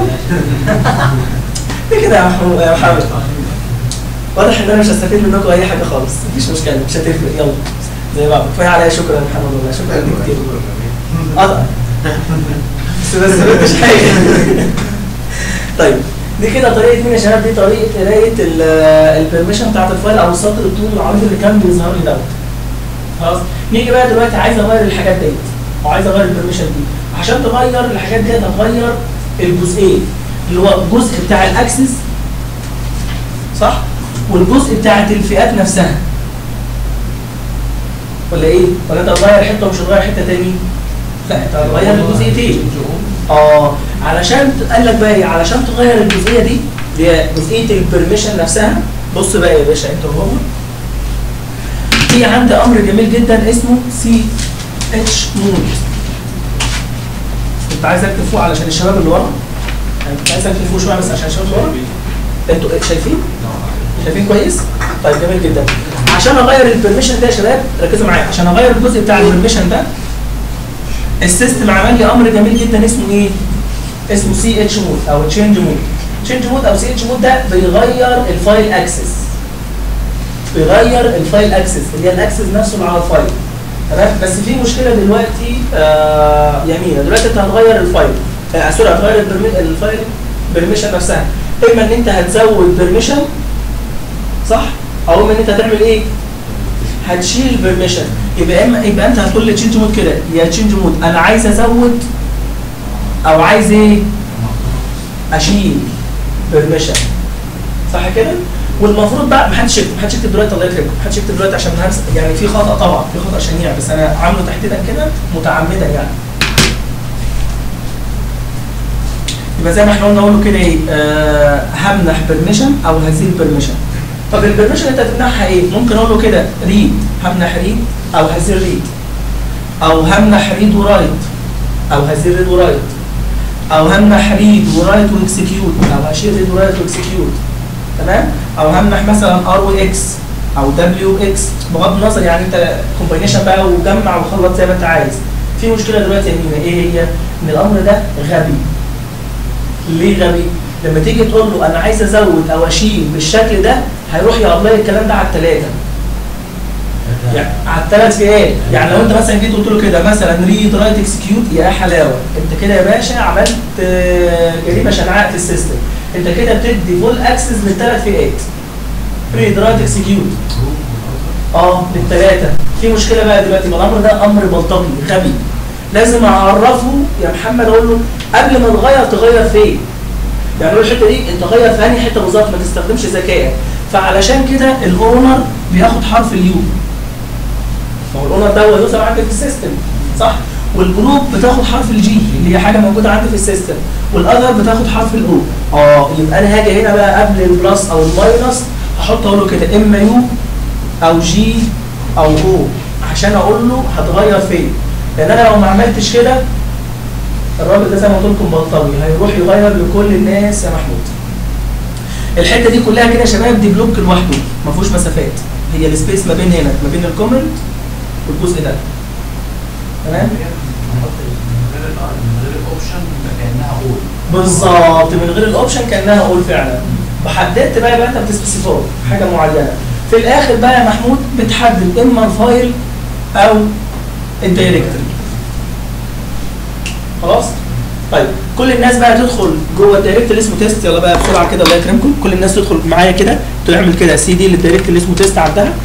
دي كده يا محمود يا محمد واضح ان انا مش هستفيد منكم اي حاجه خالص مفيش مشكله مش هتفرق يلا زي بعض كفايه عليا شكرا يا محمد والله شكرا ليك كتير اه بس بس ما قلتش حاجه طيب دي كده طريقه مين يا شباب دي طريقه قرايه البرميشن بتاعت الفايل او السطر الطول العريض اللي كان بيظهر لي دوت خلاص نيجي بقى دلوقتي عايز اغير الحاجات ديت او عايز اغير البرميشن دي عشان تغير الحاجات ديت هتغير الجزئين اللي هو الجزء بتاع الاكسس صح والجزء بتاعت الفئات نفسها ولا ايه ولا انت هتغير حته ومش هتغير حته تاني لا انت هتغير الجزئيتين اه علشان ت- قال لك بقى ايه علشان تغير الجزئيه دي اللي هي جزئيه البرميشن نفسها بص بقى يا باشا انت وهو في عندي امر جميل جدا اسمه سي اتش مود كنت عايز اكتب فوق علشان الشباب اللي ورا انا كنت عايز تلفوا شويه بس عشان اشوف ورا انتوا شايفين؟ شايفين كويس؟ طيب جميل جدا عشان اغير البرميشن ده يا شباب ركزوا معايا عشان اغير الجزء بتاع البرميشن ده السيستم عمل لي امر جميل جدا اسمه ايه؟ اسمه سي اتش مود او تشينج مود تشينج مود او سي اتش مود ده بيغير الفايل اكسس بيغير الفايل اكسس اللي هي الاكسس نفسه اللي على الفايل تمام بس في مشكله دلوقتي آه يمينه دلوقتي انت هتغير الفايل آه سوري هتغير البرمي- الفايل برميشن نفسها اما ان انت هتزود برميشن صح او اما ان انت هتعمل ايه هتشيل البرميشن يبقى اما يبقى انت هتقول لي تشينج مود كده يا تشينج مود انا عايز ازود او عايز ايه اشيل برميشن صح كده والمفروض بقى محدش يكتب محدش يكتب دلوقتي الله يكرمكم محدش يكتب دلوقتي عشان هنس يعني في خطا طبعا في خطا شنيع بس انا عامله تحديدا كده متعمدا يعني يبقى زي ما احنا قلنا اقول له كده ايه آه همنح برميشن او هزيل برميشن طب البرميشن انت هتمنحها ايه ممكن اقول له كده ريد همنح ريد او هزيل ريد او همنح ريد ورايت او هزيل ريد ورايت او همنح ريد ورايت واكسكيوت او هشيل ريد ورايت واكسكيوت تمام او همنح مثلا ار واكس او دبليو اكس بغض النظر يعني انت كومباينيشن بقى وجمع وخلط زي ما انت عايز في مشكله دلوقتي يا مينا ايه هي ان الامر ده غبي ليه غبي لما تيجي تقول له انا عايز ازود او اشيل بالشكل ده هيروح يابلاي الكلام ده على الثلاثه يعني على الثلاث فئات يعني لو انت مثلا جيت قلت له كده مثلا ريد رايت اكسكيوت يا حلاوه انت كده يا باشا عملت آه، جريمه شنعاء في السيستم انت كده بتدي فول اكسس للثلاث فئات ريد رايت اكسكيوت اه للثلاثه في مشكله بقى دلوقتي ما الامر ده امر بلطجي غبي لازم اعرفه يا محمد اقول له قبل ما تغير تغير فين يعني اقول الحته دي انت غير في انهي حته بالظبط ما تستخدمش ذكائك فعلشان كده الاونر بياخد حرف اليو ما هو الاونر ده هو يوزر عندك في السيستم صح والجروب بتاخد حرف الجي اللي هي حاجه موجوده عندي في السيستم والاذر بتاخد حرف الاو اه يبقى انا هاجي هنا بقى قبل البلس او الماينس هحط اقول له كده اما يو او جي او او عشان اقول له هتغير فين لان انا لو ما عملتش كده الراجل ده زي ما قلت لكم بلطجي هيروح يغير لكل الناس يا محمود الحته دي كلها كده يا شباب دي بلوك لوحده ما فيهوش مسافات هي السبيس ما بين هنا ما بين الكومنت والجزء ده تمام من غير الاوبشن كانها اول بالظبط من غير الاوبشن كانها اقول فعلا وحددت بقى يبقى انت بتسبيسيفاي حاجه معينه في الاخر بقى يا محمود بتحدد اما الفايل او الدايركتوري خلاص طيب كل الناس بقى تدخل جوه الدايركت اللي اسمه تيست يلا بقى بسرعه كده الله يكرمكم كل الناس تدخل معايا كده تعمل كده سي دي للدايركت اللي اسمه تيست عندها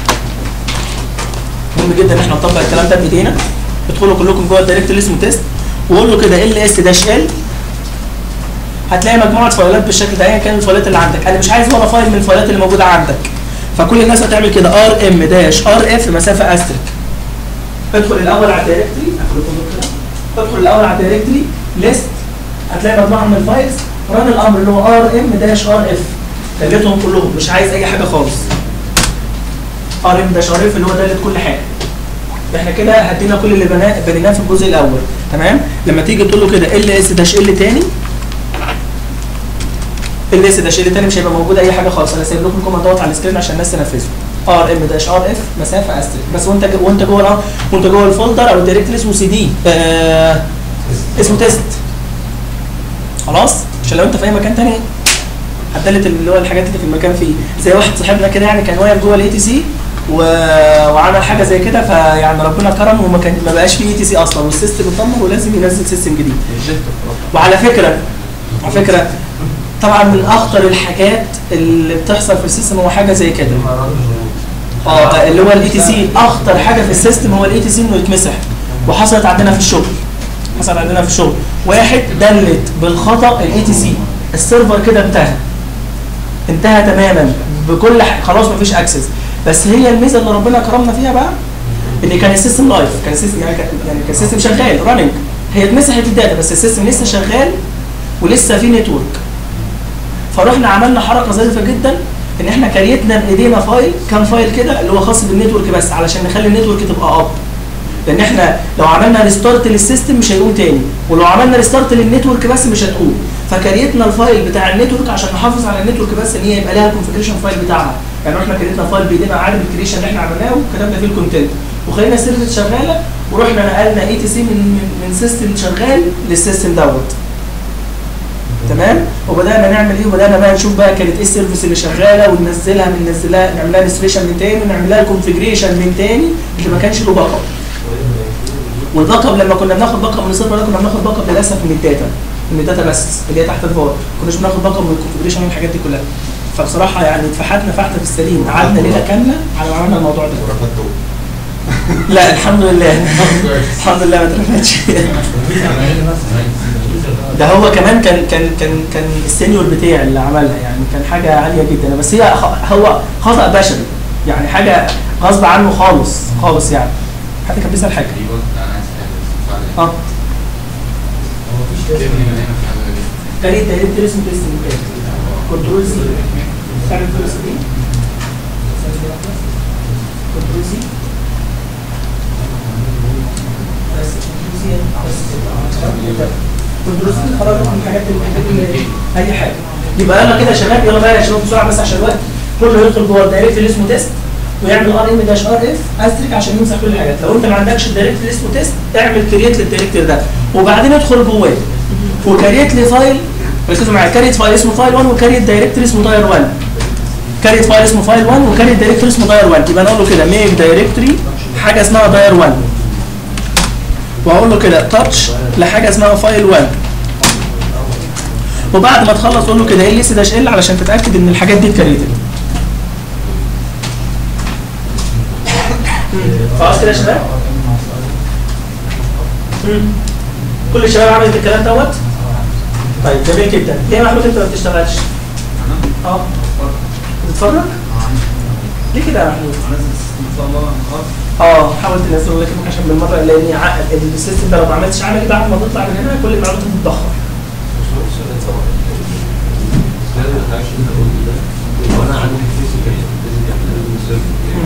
مهم جدا ان احنا نطبق الكلام ده بايدينا ادخلوا كلكم جوه الدايركت اللي اسمه تيست وقول له كده ال اس داش ال هتلاقي مجموعه فايلات بالشكل ده ايا كان الفايلات اللي عندك انا مش عايز ولا فايل من الفايلات اللي موجوده عندك فكل الناس هتعمل كده ار ام داش ار اف مسافه استرك ادخل الاول على الدايركتري ادخل الاول على الدايركتري ليست هتلاقي مجموعه من الفايلز ران الامر اللي هو ار ام داش ار اف خليتهم كلهم مش عايز اي حاجه خالص ار ام داش ار اف اللي هو داله كل حاجه احنا كده هدينا كل اللي بنا- بنيناه في الجزء الاول تمام لما تيجي تقول له كده ال اس داش ال تاني ال اس داش ال تاني مش هيبقى موجود اي حاجه خالص انا سايب لكم الكوماندات على السكرين عشان الناس تنفذه ار ام داش ار اف مسافه استريك بس وانت جو- وانت جوه الأ- وانت جوه الفولدر او الدايركتري اسمه سي دي آه اسمه تيست خلاص عشان لو انت في اي مكان تاني هتدلت اللي هو الحاجات اللي في المكان فيه زي واحد صاحبنا كده يعني كان واقف جوه الاي تي سي وعمل حاجه زي كده فيعني ربنا كرم وما كان ما بقاش فيه اي تي سي اصلا والسيستم اتدمر ولازم ينزل سيستم جديد وعلى فكره على فكره طبعا من اخطر الحاجات اللي بتحصل في السيستم هو حاجه زي كده اه اللي هو الاي تي سي اخطر حاجه في السيستم هو الاي تي سي انه يتمسح وحصلت عندنا في الشغل حصل عندنا في الشغل واحد دلت بالخطا الاي تي سي السيرفر كده انتهى انتهى تماما بكل ح... خلاص مفيش اكسس بس هي الميزه اللي ربنا كرمنا فيها بقى ان كان السيستم لايف كان السيستم يعني كان يعني كان السيستم شغال راننج هي اتمسحت الداتا بس السيستم لسه شغال ولسه في نتورك فرحنا عملنا حركه ظريفه جدا ان احنا كريتنا بايدينا فايل كان فايل كده اللي هو خاص بالنتورك بس علشان نخلي النتورك تبقى اب لان احنا لو عملنا ريستارت للسيستم مش هيقوم تاني ولو عملنا ريستارت للنتورك بس مش هتقوم فكريتنا الفايل بتاع النتورك عشان نحافظ على النتورك بس ان هي يبقى لها الكونفجريشن فايل بتاعها يعني احنا كريتنا فايل بايدينا عارف الكريشن اللي احنا عملناه وكتبنا فيه الكونتنت وخلينا السيرفيس شغاله ورحنا نقلنا اي تي سي من من من سيستم شغال للسيستم دوت تمام وبدانا نعمل ايه وبدانا بقى نشوف بقى كانت ايه السيرفيس اللي شغاله وننزلها بننزلها نعمل لها انستليشن من تاني ونعمل لها الكونفجريشن من تاني اللي ما كانش له باك اب والباك اب لما كنا بناخد باك اب من السيرفر ده كنا بناخد باك اب للاسف من الداتا من الداتا بس اللي هي تحت الفار كناش بناخد باك اب من الكونفجريشن والحاجات دي كلها فبصراحه يعني اتفحتنا فحته في السليم قعدنا ليله كامله على ما عملنا الموضوع ده ورفضته لا الحمد لله الحمد لله ما اترفدش ده هو كمان كان كان كان كان السينيور بتاعي اللي عملها يعني كان حاجه عاليه جدا بس هي خ- هو خطا بشري يعني حاجه غصب عنه خالص خالص يعني حد كان بيسال حاجه ايوه انا اسف اه كتبني من هنا في حاجه دي كان ايه تقريبا اسمه تيست كنترول سي تعمل كنترول سي كنترول سي بس كنترول سي بس كنترول سي خرج من الحاجات اللي محتاج اي حاجه يبقى يلا كده يا شباب يلا بقى يا شباب بسرعه بس عشان الوقت كله يدخل جوه الدايركت اللي اسمه تيست ويعمل ار ام داش ار اف استريك عشان يمسح كل الحاجات لو انت ما عندكش الدايركت اللي اسمه تيست اعمل كريت للدايركتور ده وبعدين ادخل جواه وكريت لي فايل ركزوا معايا كريت فايل اسمه فايل 1 وكريت دايركتور اسمه داير 1 كريت فايل اسمه فايل 1 وكريت دايركتور اسمه داير 1 يبقى انا اقول له كده ميك دايركتوري حاجه اسمها داير 1 واقول له كده تاتش لحاجه اسمها فايل 1 وبعد ما تخلص قول له كده ال اس داش ال علشان تتاكد ان الحاجات دي اتكريتد خلاص كده يا شباب مم. كل الشباب عملت الكلام دوت طيب جميل جدا ليه يا محمود انت ما بتشتغلش اه بتتفرج ليه كده يا محمود ان شاء الله النهارده اه حاول تنزله لكن عشان بالمره لان ع- السيستم ده لو ما عملتش عملي بعد ما تطلع من هنا كل المعلومات هتتضخم وانا عندي فيزيكال فيزيكال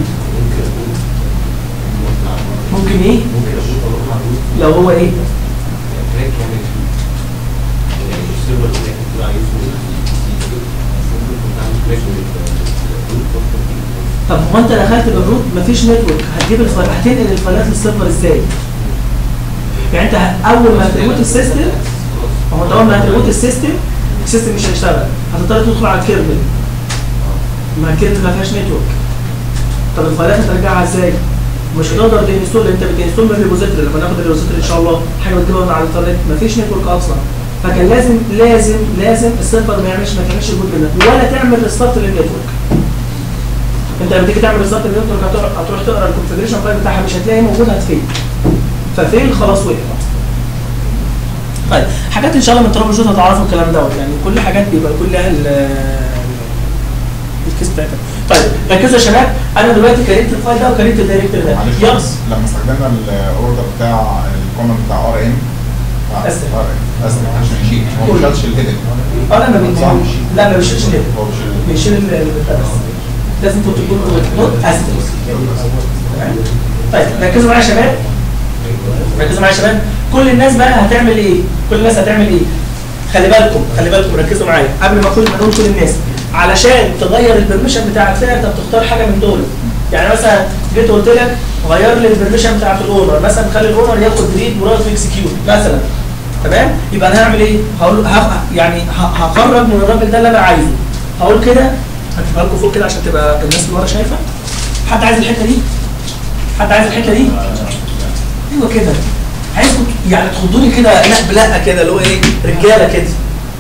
ممكن ممكن ايه ممكن اروح اروح لو هو ايه هناك يعني يعني السيرفر اللي كنت عايزه ممكن كنت عامل كراك طب هو انت دخلت بالروت مفيش نتورك هتجيب الفايل هتنقل الفايلات للسيرفر ازاي؟ يعني انت ه- اول ما هتريبوت السيستم هو انت اول ما هتريبوت السيستم السيستم مش هيشتغل هتضطر تدخل على الكيرنل ما الكيرنل ما فيهاش نتورك طب الفايلات هترجعها ازاي؟ مش هتقدر تنستول انت بتنستول من الريبوزيتوري لما ناخد الريبوزيتوري ان شاء الله حاجه بتجيبها من على الانترنت مفيش نتورك اصلا فكان لازم لازم لازم السيرفر ما يعملش ما تعملش البوت بالنت ولا تعمل ريستارت للنتورك انت لما تيجي تعمل ريستارت للنتورك هتروح هتروح تقرا الكونفجريشن فايل بتاعها مش هتلاقي موجود هتفيل ففيل خلاص وقف طيب حاجات ان شاء الله من ترابل شوت هتعرفوا الكلام دوت يعني كل حاجات بيبقى كلها ال الكيس بتاعتها طيب ركزوا يا شباب انا دلوقتي كريت الفايل ده وكريت الدايركتور ده معلش يلا بس لما استخدمنا الاوردر بتاع الكومنت بتاع ار ام أسف. اسف عشان يشيل هو ما شالش الهيدن اه لا ما بيشيلش لا ما بيشيلش ليه هو بيشيل بيشيل ال- ال- بتاع بس لازم كنت تكون نوت استريس تمام؟ طيب ركزوا معايا يا شباب ركزوا معايا يا شباب كل الناس بقى هتعمل ايه كل الناس هتعمل ايه خلي بالكم خلي بالكم ركزوا معايا قبل ما اقول ما نقول كل الناس علشان تغير البرميشن بتاع الفئه انت بتختار حاجه من دول يعني مثلا جيت قلت لك غير لي البرميشن بتاعت الاونر مثلا خلي الاونر ياخد ريد مراد في اكسكيوت مثلا تمام يبقى انا هعمل ايه هقول ه- يعني ه- هخرج من الراجل ده اللي انا عايزه هقول كده هكتبها لكم فوق كده عشان تبقى الناس اللي ورا شايفه حد عايز الحته دي حد عايز الحته دي ايوه كده عايزكم يعني تخضوني كده لا بلا كده اللي هو ايه رجاله كده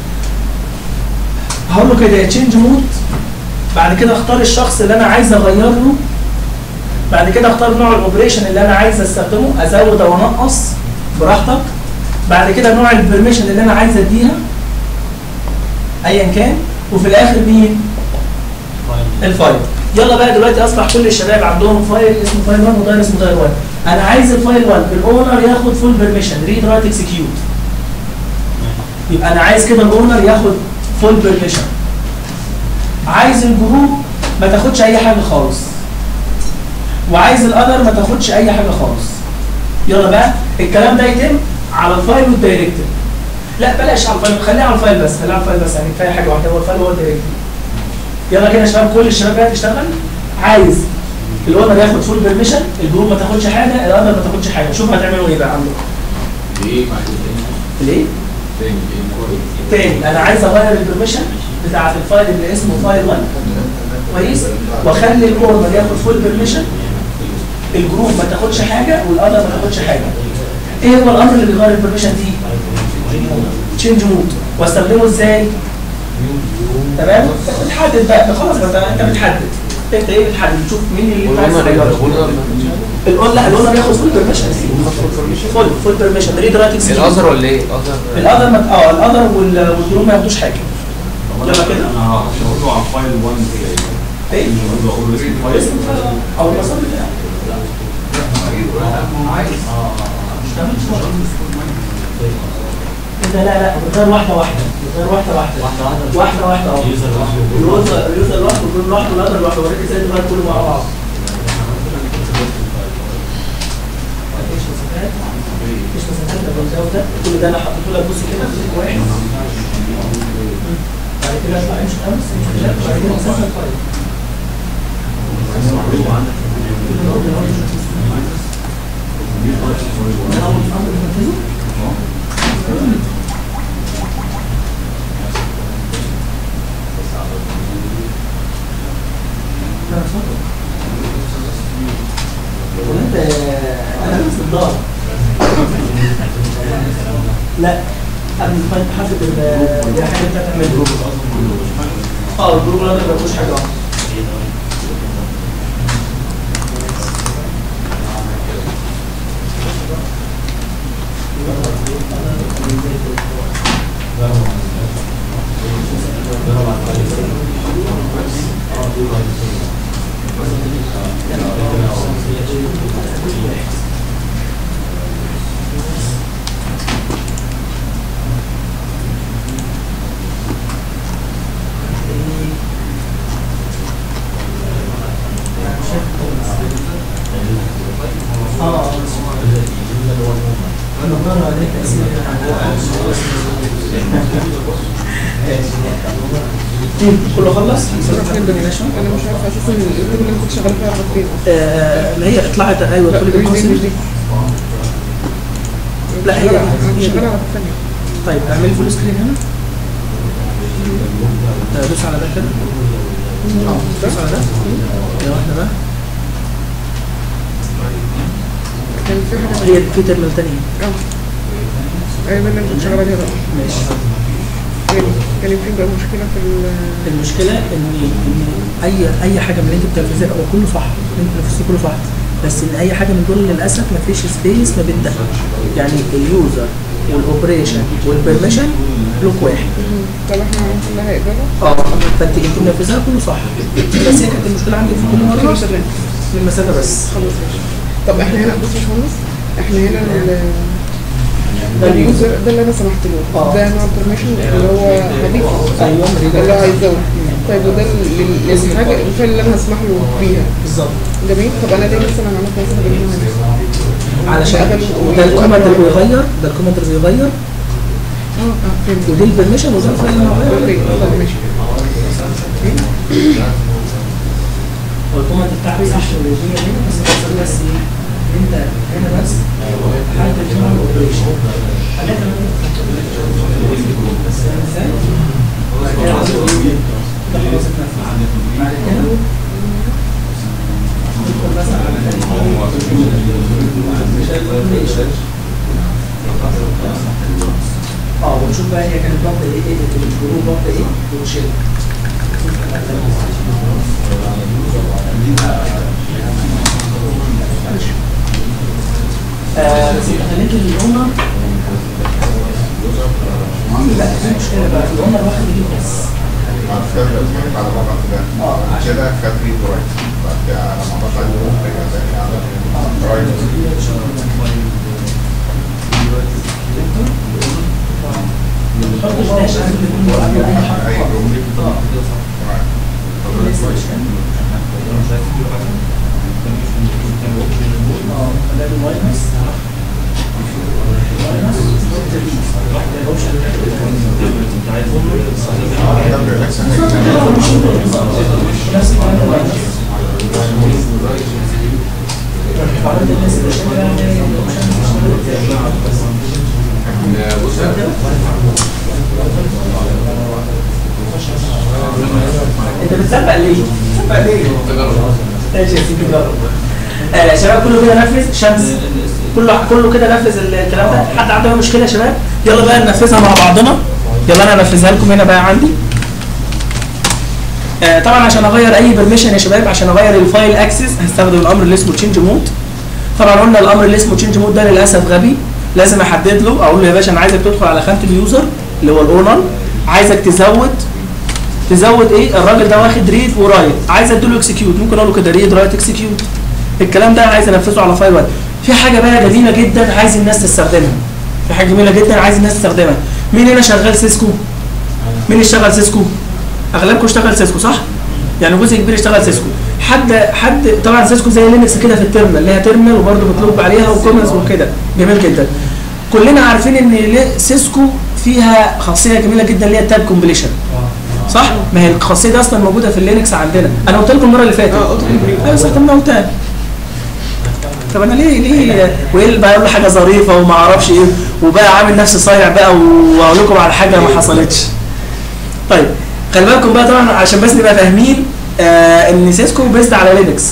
هقول له كده تشينج مود بعد كده اختار الشخص اللي انا عايز اغير له بعد كده اختار نوع الاوبريشن اللي انا عايز استخدمه ازود او انقص براحتك بعد كده نوع البرميشن اللي انا عايز اديها ايا كان وفي الاخر مين الفايل يلا بقى دلوقتي اصبح كل الشباب عندهم فايل اسمه فايل 1 وداير اسمه داير 1 انا عايز الفايل 1 الاونر ياخد فول بيرميشن ريد رايت اكسكيوت يبقى انا عايز كده الاونر ياخد فول بيرميشن عايز الجروب ما تاخدش اي حاجه خالص وعايز الاذر ما تاخدش اي حاجه خالص يلا بقى الكلام ده يتم على الفايل والدايركتور لا بلاش على الفايل خليها على الفايل بس خليها على الفايل بس يعني كفايه حاجه واحده هو الفايل هو الدايركتور يلا كده يا شباب كل الشباب بقى تشتغل عايز الاونر ياخد فول بيرميشن الجروب ما تاخدش حاجه الاونر ما تاخدش حاجه شوف هتعملوا ايه بقى عندكم ليه بعد كده ليه؟ تاني تاني انا عايز اغير البرميشن بتاعت الفايل اللي اسمه فايل 1 كويس واخلي الاونر ياخد فول بيرميشن الجروب ما تاخدش حاجه والاذر ما تاخدش حاجه ايه هو الامر اللي بيغير البرميشن دي تشينج مود واستخدمه ازاي تمام بتحدد بقى خلاص ما انت انت بتحدد انت ايه بتحدد تشوف مين اللي انت عايز تغيره الاون لا الاونر ياخد فول بيرميشن فول فول بيرميشن ريد رايت الازر ولا ايه؟ الازر الاذر ما اه الاذر وال- والجروب ما ياخدوش حاجه يلا كده انا هقول له على فايل 1 كده ايه اقول له اقول له اسم فايل اسم الفايل او المسار بتاعه ده لا لا بتغير واحده واحده بتغير واحده واحده واحده واحده اه اليوزر اليوزر لوحده والجروب لوحده والاذر لوحده وريك ازاي تغير كله مع بعض مفيش مسافات مفيش مسافات ده بالجو ده كل ده انا حطيته لك بص كده في واحد بعد كده اطلع امشي خمس امشي ثلاثه بعد كده مسافه الفايل وانت انا لابس الدار لا قبل ما تحدد ال- الحاجه اللي انت هتعملها اه الجروب لا ما فيهوش حاجه واحده اه النظارة عليه تأثير كله خلص؟ انا مش عارفه اساسا الكتب اللي انا كنت شغاله فيها راحت فين آه، اللي هي اطلعت ايوه لا كل مش دي بالكونسل مش دي لا، هي شغالة- دي. انا هي دي. شغاله على الثانيه طيب اعملي فول سكرين هنا آه، دوس على ده كده اه دوس على ده يا واحده بقى كان في حاجه هي في ترمينال تانية اه ايوه اللي انا كنت شغاله عليها بقى ماشي كان كان في بقى مشكله في ال- المشكله ان ان اي اي حاجه من اللي انت بتنفذها هو كله صح اللي انت بتنفذه كله صح بس ان اي حاجه من دول للاسف ما فيش سبيس ما بين ده يعني اليوزر والاوبريشن والبرميشن بلوك واحد طب احنا اللي هيقدروا اه فانت انت منفذها كله صح بس هي كانت المشكله عندي في كل في مره مسافات في المسافه بس خلاص ماشي طب احنا هنا بص يا باشمهندس احنا هنا ال- ده اليوزر ده اللي انا سمحت له اه. ده نوع البرميشن اللي هو هضيفه ايوه اللي هو هيزود طيب وده ال- ال- الحاجه الفعل اللي انا هسمح له بيها بالظبط جميل طب انا ليه مثلا عملت مثلا بالهنا علشان ده الكوماند اللي بيغير ده الكوماند اللي بيغير اه اه فهمت ودي البرميشن وده الفايل اللي اوكي هغير طب ماشي هو الكوماند بتاعك صح والدنيا هنا بس بس بس ايه انت هنا بس حد الكوماند اوبريشن حاجات بس فاهم ازاي؟ بعد كده ده خلاص اتنفذ بعد كده ندخل مثلا على تاني اه ونشوف بقى هي كانت ضغط ايه ايه الجروب ضغط ايه ونشيل آه بس انت خليت الاونر لا في مشكله بقى الاونر واخد ايده بس بعد كده بيتمنك على موقع فلان اه بعد كده خد ريد رايت بعد كده على ما ضغط عليه رجع تاني على رايت حط فلاش عشان يكون قبل اي حركه اي خالص. جمله اه تمام اه خليها ماينس ده بالعكس بص انت بتسبق ليه؟ بتسبق ليه؟ تجرب ماشي يا سيدي جرب آه شباب كله كده نفذ شمس كله كله كده نفذ الكلام ده حد عنده أي مشكله يا شباب يلا بقى ننفذها مع بعضنا يلا انا انفذها لكم هنا بقى عندي آه طبعا عشان اغير اي برميشن يا شباب عشان اغير الفايل اكسس هستخدم الامر اللي اسمه تشينج مود طبعا قلنا الامر اللي اسمه تشينج مود ده للاسف غبي لازم احدد له اقول له يا باشا انا عايزك تدخل على خانه اليوزر اللي هو الاونر عايزك تزود تزود ايه الراجل ده واخد ريد ورايت عايز اديله اكسكيوت ممكن اقول له كده ريد رايت اكسكيوت الكلام ده عايز انفذه على فايل واحد في حاجه بقى جميله جدا عايز الناس تستخدمها في حاجه جميله جدا عايز الناس تستخدمها مين هنا شغال سيسكو مين اشتغل سيسكو اغلبكم اشتغل سيسكو صح يعني جزء كبير اشتغل سيسكو حد حد طبعا سيسكو زي لينكس كده في التيرمينال اللي هي تيرمينال وبرده مطلوب عليها وكومنز وكده جميل جدا كلنا عارفين ان ليه- سيسكو فيها خاصيه جميله جدا اللي هي التاب كومبليشن صح ما هي الخاصيه دي اصلا موجوده في اللينكس عندنا انا قلت لكم المره اللي فاتت اه اوتو كومبليت ايوه استخدمنا قلتها طب انا ليه ليه وايه اللي بقى اقول له حاجه ظريفه وما اعرفش ايه وبقى عامل نفسي صايع بقى واقول لكم على حاجه ما حصلتش طيب خلي بالكم بقى طبعا عشان بس نبقى فاهمين آه ان سيسكو بيزد على لينكس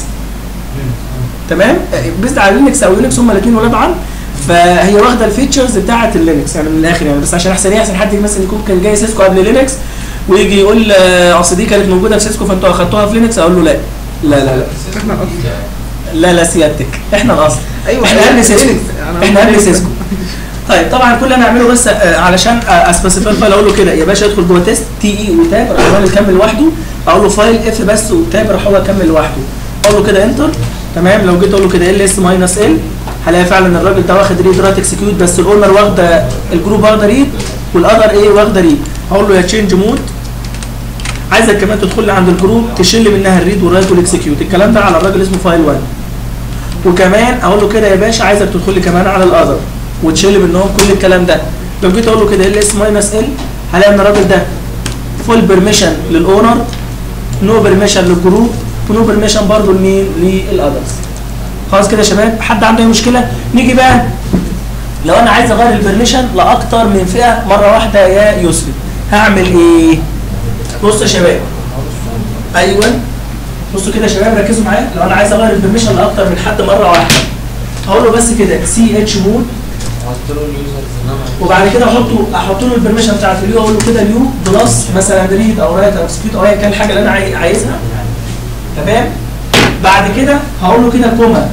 تمام آه، بيزد على لينكس او يونكس هما الاثنين ولاد عم فهي واخده الفيتشرز بتاعه اللينكس يعني من الاخر يعني بس عشان احسن ايه احسن حد مثلا يكون كان جاي سيسكو قبل لينكس ويجي يقول آه، اصل دي كانت موجوده في سيسكو فانتوا اخدتوها في لينكس اقول له لا لا لا لا احنا اصلا لا لا سيادتك احنا الاصل ايوه احنا قبل سيسكو لينكس. أنا احنا قبل قبل لينكس. سيسكو طيب طبعا كل اللي انا اعمله بس آه، علشان اسبيسيفاي الفايل اقول له كده يا باشا ادخل جوه تيست تي اي وتاب راح هو يكمل لوحده اقول له فايل اف بس وتاب راح هو يكمل لوحده اقول له كده انتر تمام لو جيت اقول له كده ال اس ماينس ال هلاقي فعلا الراجل ده واخد ريد رايت اكسكيوت بس الاونر واخده الجروب واخده ريد والاذر ايه واخده ريد اقول له يا تشينج مود عايزك كمان تدخل لي عند الجروب تشيل منها الريد والرايت والاكسكيوت الكلام ده على الراجل اسمه فايل 1 وكمان اقول له كده يا باشا عايزك تدخل لي كمان على الاذر وتشيل منهم كل الكلام ده لو جيت اقول له كده ال اس ماينس ال هلاقي ان الراجل ده فول بيرميشن للاونر نو بيرميشن للجروب ونو بيرميشن برضه لمين للاذرز خلاص كده يا شباب حد عنده اي مشكله نيجي بقى لو انا عايز اغير البرميشن لاكتر من فئه مره واحده يا يسري هعمل ايه بص يا شباب ايوه بصوا كده يا شباب ركزوا معايا لو انا عايز اغير البرميشن لاكتر من حد مره واحده هقول له بس كده سي اتش مود حط له اليوزرز انما وبعد كده احطه احط له البرميشن بتاعت اليو اقول له كده اليو بلس مثلا ريد او رايت او اكسكيوت او ايا كان الحاجه اللي انا عاي- عايزها تمام بعد كده هقول له كده كوما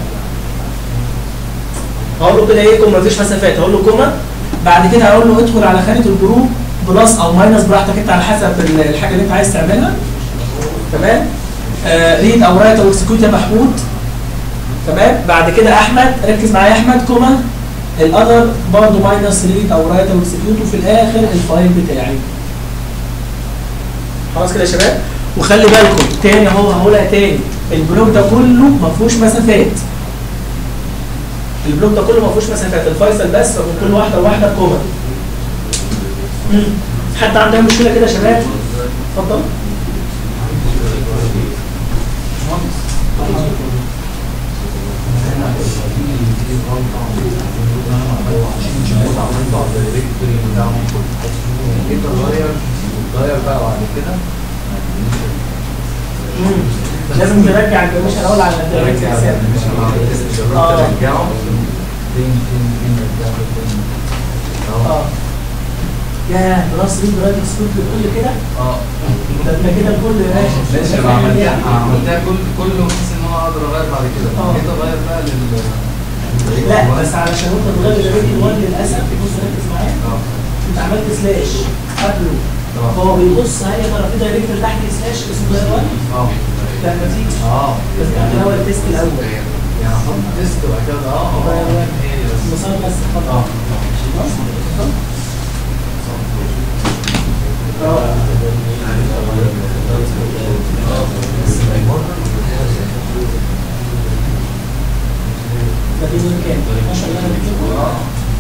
هقول له كده ايه كوما مفيش مسافات هقول له كوما بعد كده هقول له ادخل على خانه الجروب بلس او ماينس براحتك انت على حسب ال- الحاجه اللي انت عايز تعملها تمام آه ريد او رايت او اكسكيوت يا محمود تمام بعد كده احمد ركز معايا يا احمد كوما الاذر برضه ماينس ريد او رايت او اكسكيوت وفي الاخر الفايل بتاعي خلاص كده يا شباب وخلي بالكم تاني اهو هقولها تاني البلوك ده كله ما فيهوش مسافات البلوك ده كله ما فيهوش مسافات الفيصل بس من كل واحده وواحده كوما مم. حد عنده أي مشكله كده يا شباب اتفضل جيت اغير وتغير بقى بعد كده مم. لازم نرجع البرميشن الاول على الدايركت رجع حساب مش انا آه. جربت ارجعه فين فين فين رجعه فين اه اه يا بلس ريد رايت اكسكيوت بتقول لي كده اه ده انت كده الكل يا باشا ماشي انا عملتها عملتها كل كله بحيث ان هو اقدر اغير بعد كده آه. جيت اغير بقى لل لا بس علشان انت تغير الريد الوان للاسف بص ركز معايا اه انت عملت سلاش قبله اه هو بيبص هي ترى في دايركت تحت سلاش اسمه ده وان اه لما تيجي اه لازم تعمل الاول التيست الاول يعني احط تيست وبعد كده اه اه هي دي بس المسار بس اتفضل اه خلاص اه ده في دور كام 12 اللي انا بكتبه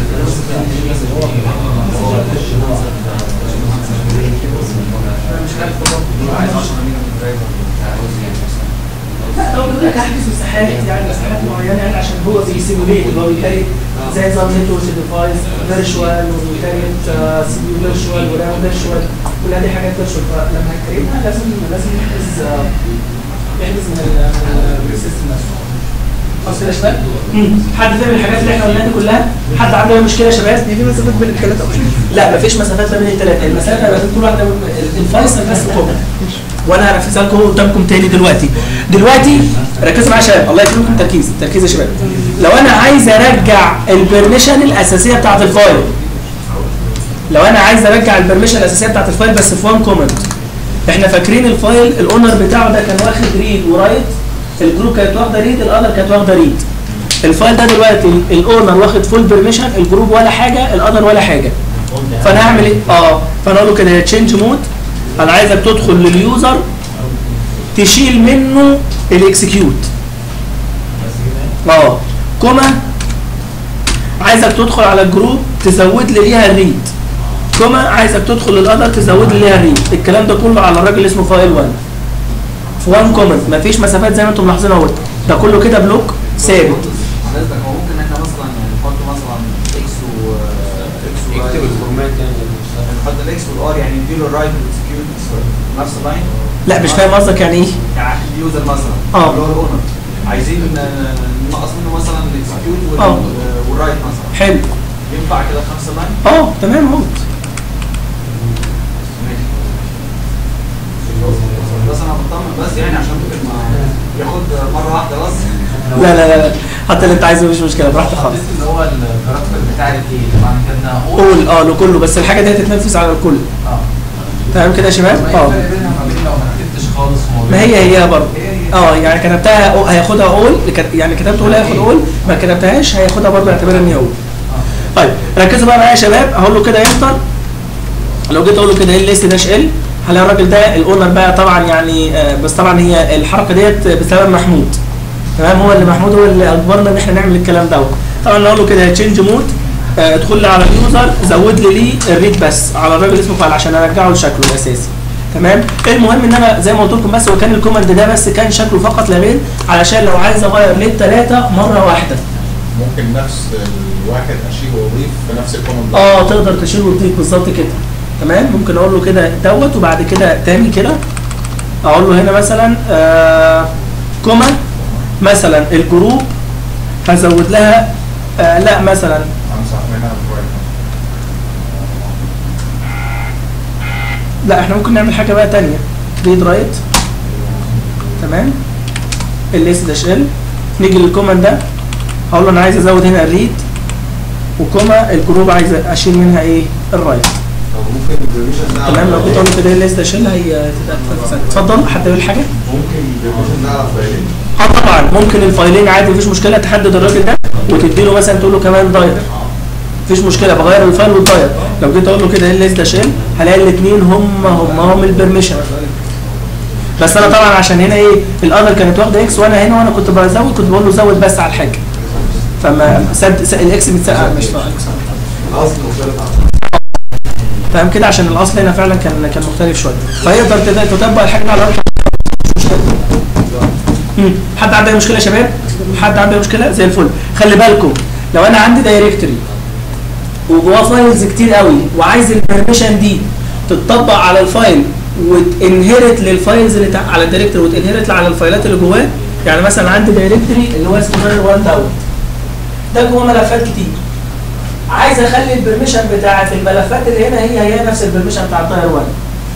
مش عارف طبعا عايز 10 ميجا من الدرايفر عاوز يعني مثلا لا لو بيقول لك احدث مساحات يعني مساحات معينه يعني عشان هو بيسيموليت اللي هو بيكريت زي نظام نتورك ديفايس فيرشوال وبيكريت سي بي فيرشوال ورام فيرشوال كل هذه حاجات فيرشوال فلما هيكريتها لازم لازم يحجز آه، يحجز من ال- من السيستم نفسه خلاص كده يا شباب؟ مم. حد فاهم الحاجات اللي احنا قلناها دي كلها؟ حد عنده أي مشكله يا شباب؟ يعني في مسافات بين الثلاثة اوبشن لا مفيش مسافات ما بين الثلاثه المسافه ما بين كل واحده الفيصل بس كومن وانا هنفذها لكم قدامكم تاني دلوقتي دلوقتي ركزوا معايا يا شباب الله يكرمكم تركيز تركيز يا شباب لو انا عايز ارجع البرميشن الاساسيه بتاعت الفايل لو انا عايز ارجع البرميشن الاساسيه بتاعت الفايل بس في وان كومنت احنا فاكرين الفايل الاونر بتاعه ده كان واخد ريد ورايت الجروب كانت واخده ريد الاذر كانت واخده ريد الفايل ده دلوقتي الاونر واخد فول بيرميشن الجروب ولا حاجه الاذر ولا حاجه فانا هعمل ايه؟ اه فانا اقول له كده تشينج مود انا عايزك تدخل لليوزر تشيل منه الاكسكيوت اه كوما عايزك تدخل على الجروب تزود لي ليها الريد كوما عايزك تدخل للاذر تزود لي ليها الريد الكلام ده كله على الراجل اللي اسمه فايل 1 في 1 كومنت مفيش مسافات زي ما انتم ملاحظين اهو ده كله كده بلوك ثابت حضرتك هو ممكن احنا مثلا يعني نحط مثلا اكس و اكس اكتب الفورمات يعني نحط الاكس والار يعني نديله الرايت والاكسكيوت نفس اللاين لا مش فاهم قصدك يعني ايه يعني اليوزر مثلا اه. اللي هو الاونر عايزين ن- ننقص منه مثلا الاكسكيوت اه. والرايت مثلا حلو ينفع كده خمسه لاين اه تمام اهو بس انا بطمن بس يعني عشان ممكن ما ياخد مره واحده بس لا لا لا حتى اللي انت عايزه مش مشكله براحتك خالص اللي هو الكاركتر بتاع الايه طبعا كده قول اه لكله بس الحاجه دي هتتنفذ على الكل اه تمام كده يا شباب ما اه الفرق بينها وما بين لو ما كتبتش خالص وما ما بين- هي هي برضه هي هي. اه يعني كتبتها أو- هياخدها اول يعني كتبت اول هياخد اول ما كتبتهاش هياخدها برضه يعتبرها ان هي اول طيب ركزوا بقى معايا يا شباب هقول له كده انتر لو جيت اقول له كده ايه الليست داش ال هلاقي الراجل ده الاونر بقى طبعا يعني آه، بس طبعا هي الحركه ديت بسبب محمود تمام هو اللي محمود هو اللي اجبرنا ان احنا نعمل الكلام دوت طبعا نقول له كده تشينج مود ادخل لي على اليوزر زود لي ليه الريد بس على الراجل اسمه فعل عشان ارجعه لشكله الاساسي تمام المهم ان انا زي ما قلت لكم بس هو كان الكوماند ده بس كان شكله فقط لا غير علشان لو عايز اغير للثلاثه مره واحده ممكن نفس الواحد اشيل واضيف في نفس الكومنت اه تقدر تشيل وتضيف بالظبط كده تمام ممكن اقول له كده دوت وبعد كده تاني كده اقول له هنا مثلا آه كوما مثلا الجروب هزود لها آه لا مثلا امسح منها الرايت لا احنا ممكن نعمل حاجه بقى تانية ريد رايت تمام الاس داش ال نيجي للكوماند ده هقول له انا عايز ازود هنا الريد وكوما الجروب عايز اشيل منها ايه الرايت طب ممكن البرميشن ده تمام لو على كنت اقول له فايلين؟ كده الاس داش ال هي اتفضل حد يقول حاجه ممكن البرميشن ده على فايلين اه طبعا ممكن الفايلين عادي مفيش مشكله تحدد الراجل ده وتدي له مثلا تقول له كمان داير مفيش مشكله بغير الفايل والداير لو جيت اقول له كده ايه ده شيل هلاقي الاثنين هم هم هم البرميشن بس انا طبعا عشان هنا ايه الاذر كانت واخده اكس وانا هنا وانا كنت بزود كنت بقول له زود بس على الحاجه فما سد س- الاكس بتسقع مش طبعا اكس اصل مختلف عن فاهم كده عشان الاصل هنا فعلا كان كان مختلف شويه فيقدر تت- تتبع الحاجه دي على الأرض. مش مشكلة. مم. حد عنده أي مشكله يا شباب حد عنده أي مشكله زي الفل خلي بالكم لو انا عندي دايركتوري وجواه فايلز كتير قوي وعايز البرميشن دي تتطبق على الفايل وتنهرت للفايلز اللي تع- على الدايركتوري وتنهرت على الفايلات اللي جواه يعني مثلا عندي دايركتوري اللي هو اسمه داير 1 دوت ده جواه ملفات كتير عايز اخلي البرميشن بتاعت الملفات اللي هنا هي هي نفس البرميشن بتاع الداير 1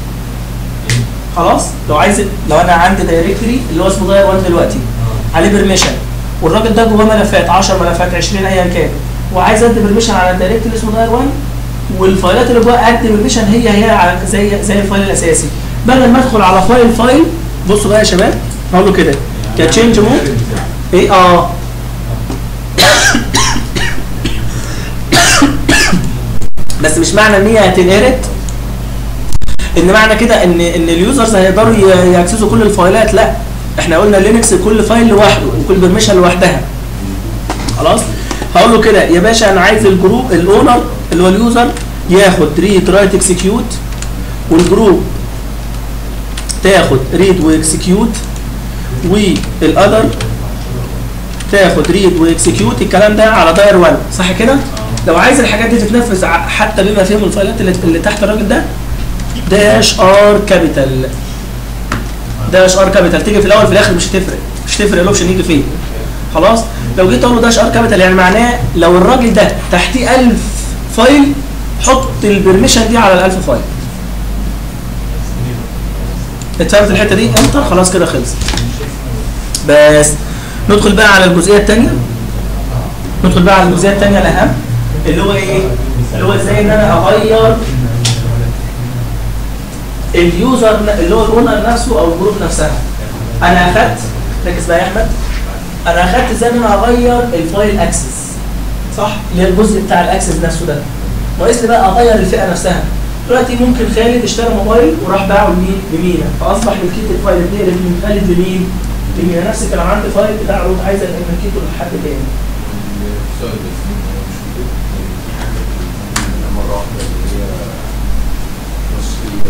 خلاص لو عايز لو انا عندي دايركتوري اللي هو اسمه داير 1 دلوقتي عليه برميشن والراجل ده جواه ملفات 10 ملفات 20 ايا كان وعايز ادي برميشن على الدايركتوري اللي اسمه داير 1 والفايلات اللي جواه ادي برميشن هي هي على- زي زي الفايل الاساسي بدل ما ادخل على فايل فايل بصوا بقى يا شباب هقول له كده كتشينج مود ايه اه بس مش معنى ان هي هتنهرت ان معنى كده ان ان اليوزرز هيقدروا ي- ياكسسوا كل الفايلات لا احنا قلنا لينكس كل فايل لوحده وكل برميشن لوحدها خلاص هقول له كده يا باشا انا عايز الجروب الاونر اللي هو اليوزر ياخد ريد رايت اكسكيوت والجروب تاخد ريد واكسكيوت والاذر تاخد ريد واكسكيوت الكلام ده على داير 1 صح كده لو عايز الحاجات دي تتنفذ ع- حتى بما فيهم الفايلات اللي, اللي تحت الراجل ده داش ار كابيتال داش ار كابيتال تيجي في الاول في الاخر مش هتفرق مش هتفرق الاوبشن يجي فين خلاص لو جيت اقول له داش ار كابيتال يعني معناه لو الراجل ده تحتيه 1000 فايل حط البرميشن دي على ال 1000 فايل اتفهمت الحته دي انتر خلاص كده خلص بس ندخل بقى على الجزئيه الثانيه ندخل بقى على الجزئيه الثانيه الاهم اللي هو ايه اللي هو ازاي ان انا اغير اليوزر ن- اللي هو الاونر نفسه او الجروب نفسها انا اخدت ركز بقى يا احمد انا اخدت ازاي ان انا اغير الفايل اكسس صح اللي هي الجزء بتاع الاكسس نفسه ده ناقص لي بقى اغير الفئه نفسها دلوقتي ممكن خالد اشترى موبايل وراح باعه لمين لمينا فاصبح ملكيه الفايل اتنقلت من خالد لمين لمينا نفس الكلام عندي فايل بتاع روت عايز انقل ملكيته لحد تاني السؤال بس مش في حاجة مرة واحدة اللي هي نص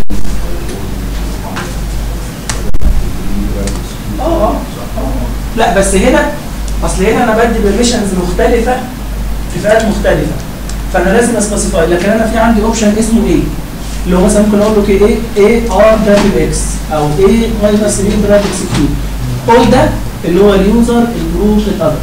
اه اه آه. لا بس هنا اصل هنا انا بدي بيرميشنز مختلفه في فئات مختلفه فانا لازم اسبيسيفاي لكن انا في عندي اوبشن اسمه ايه اللي هو مثلا ممكن اقول له كده ايه ايه ار دبل اكس او ايه ماينس 3 براكت اكسكيوت اول ده اللي هو اليوزر الجروب الاذر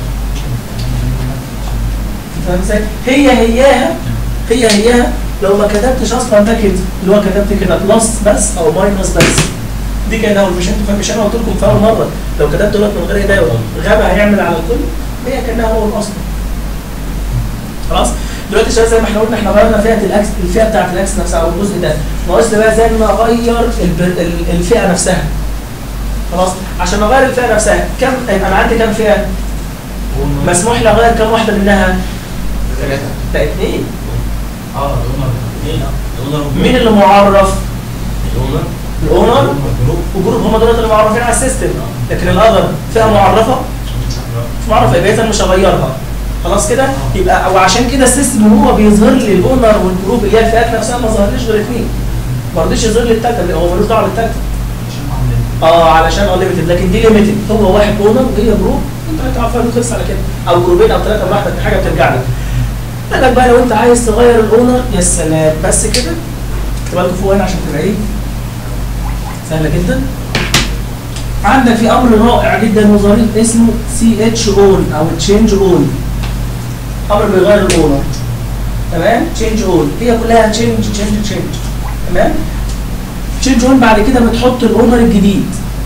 فاهم ازاي؟ هي هياها هي هياها لو ما كتبتش اصلا ده كده اللي هو كتبت كده بلس بس او ماينس بس دي كان اول مش انتوا مش انا قلت لكم في اول مره لو كتبت دلوقتي من غير هدايه غابه هيعمل على الكل هي كانها هو الاصل خلاص دلوقتي شباب زي ما احنا قلنا احنا غيرنا فئه الاكس الفئه بتاعت الاكس نفسها او الجزء ده ناقص لي بقى زي ما اغير الب- ال- الفئه نفسها خلاص عشان اغير الفئه نفسها كم انا عندي كم فئه مسموح لي اغير كم واحده منها ثلاثة لا اثنين اه الاونر مين اللي معرف الاونر الاونر وجروب هم دول اللي معرفين على السيستم لكن الاذر فئه معرفه مش معرفه يبقى اذا مش هغيرها خلاص كده يبقى وعشان كده السيستم هو بيظهر لي الاونر والجروب اللي هي الفئات نفسها ما ظهرليش غير اثنين ما رضيش يظهر لي الثالثه هو ملوش دعوه بالثالثه اه علشان انليمتد لكن دي ليميتد هو واحد اونر وهي جروب انت هتعرف فاهم خلص على كده او جروبين او ثلاثه براحتك دي حاجه بترجع لك قال لك بقى لو انت عايز تغير الاونر يا سلام بس كده تبقى لكم فوق هنا عشان تبقى ايه سهله جدا عندك في امر رائع جدا وظريف اسمه سي اتش اون او تشينج اون امر بيغير الاونر تمام تشينج اون هي كلها تشينج تشينج تشينج تمام تشينج اون بعد كده بتحط الاونر الجديد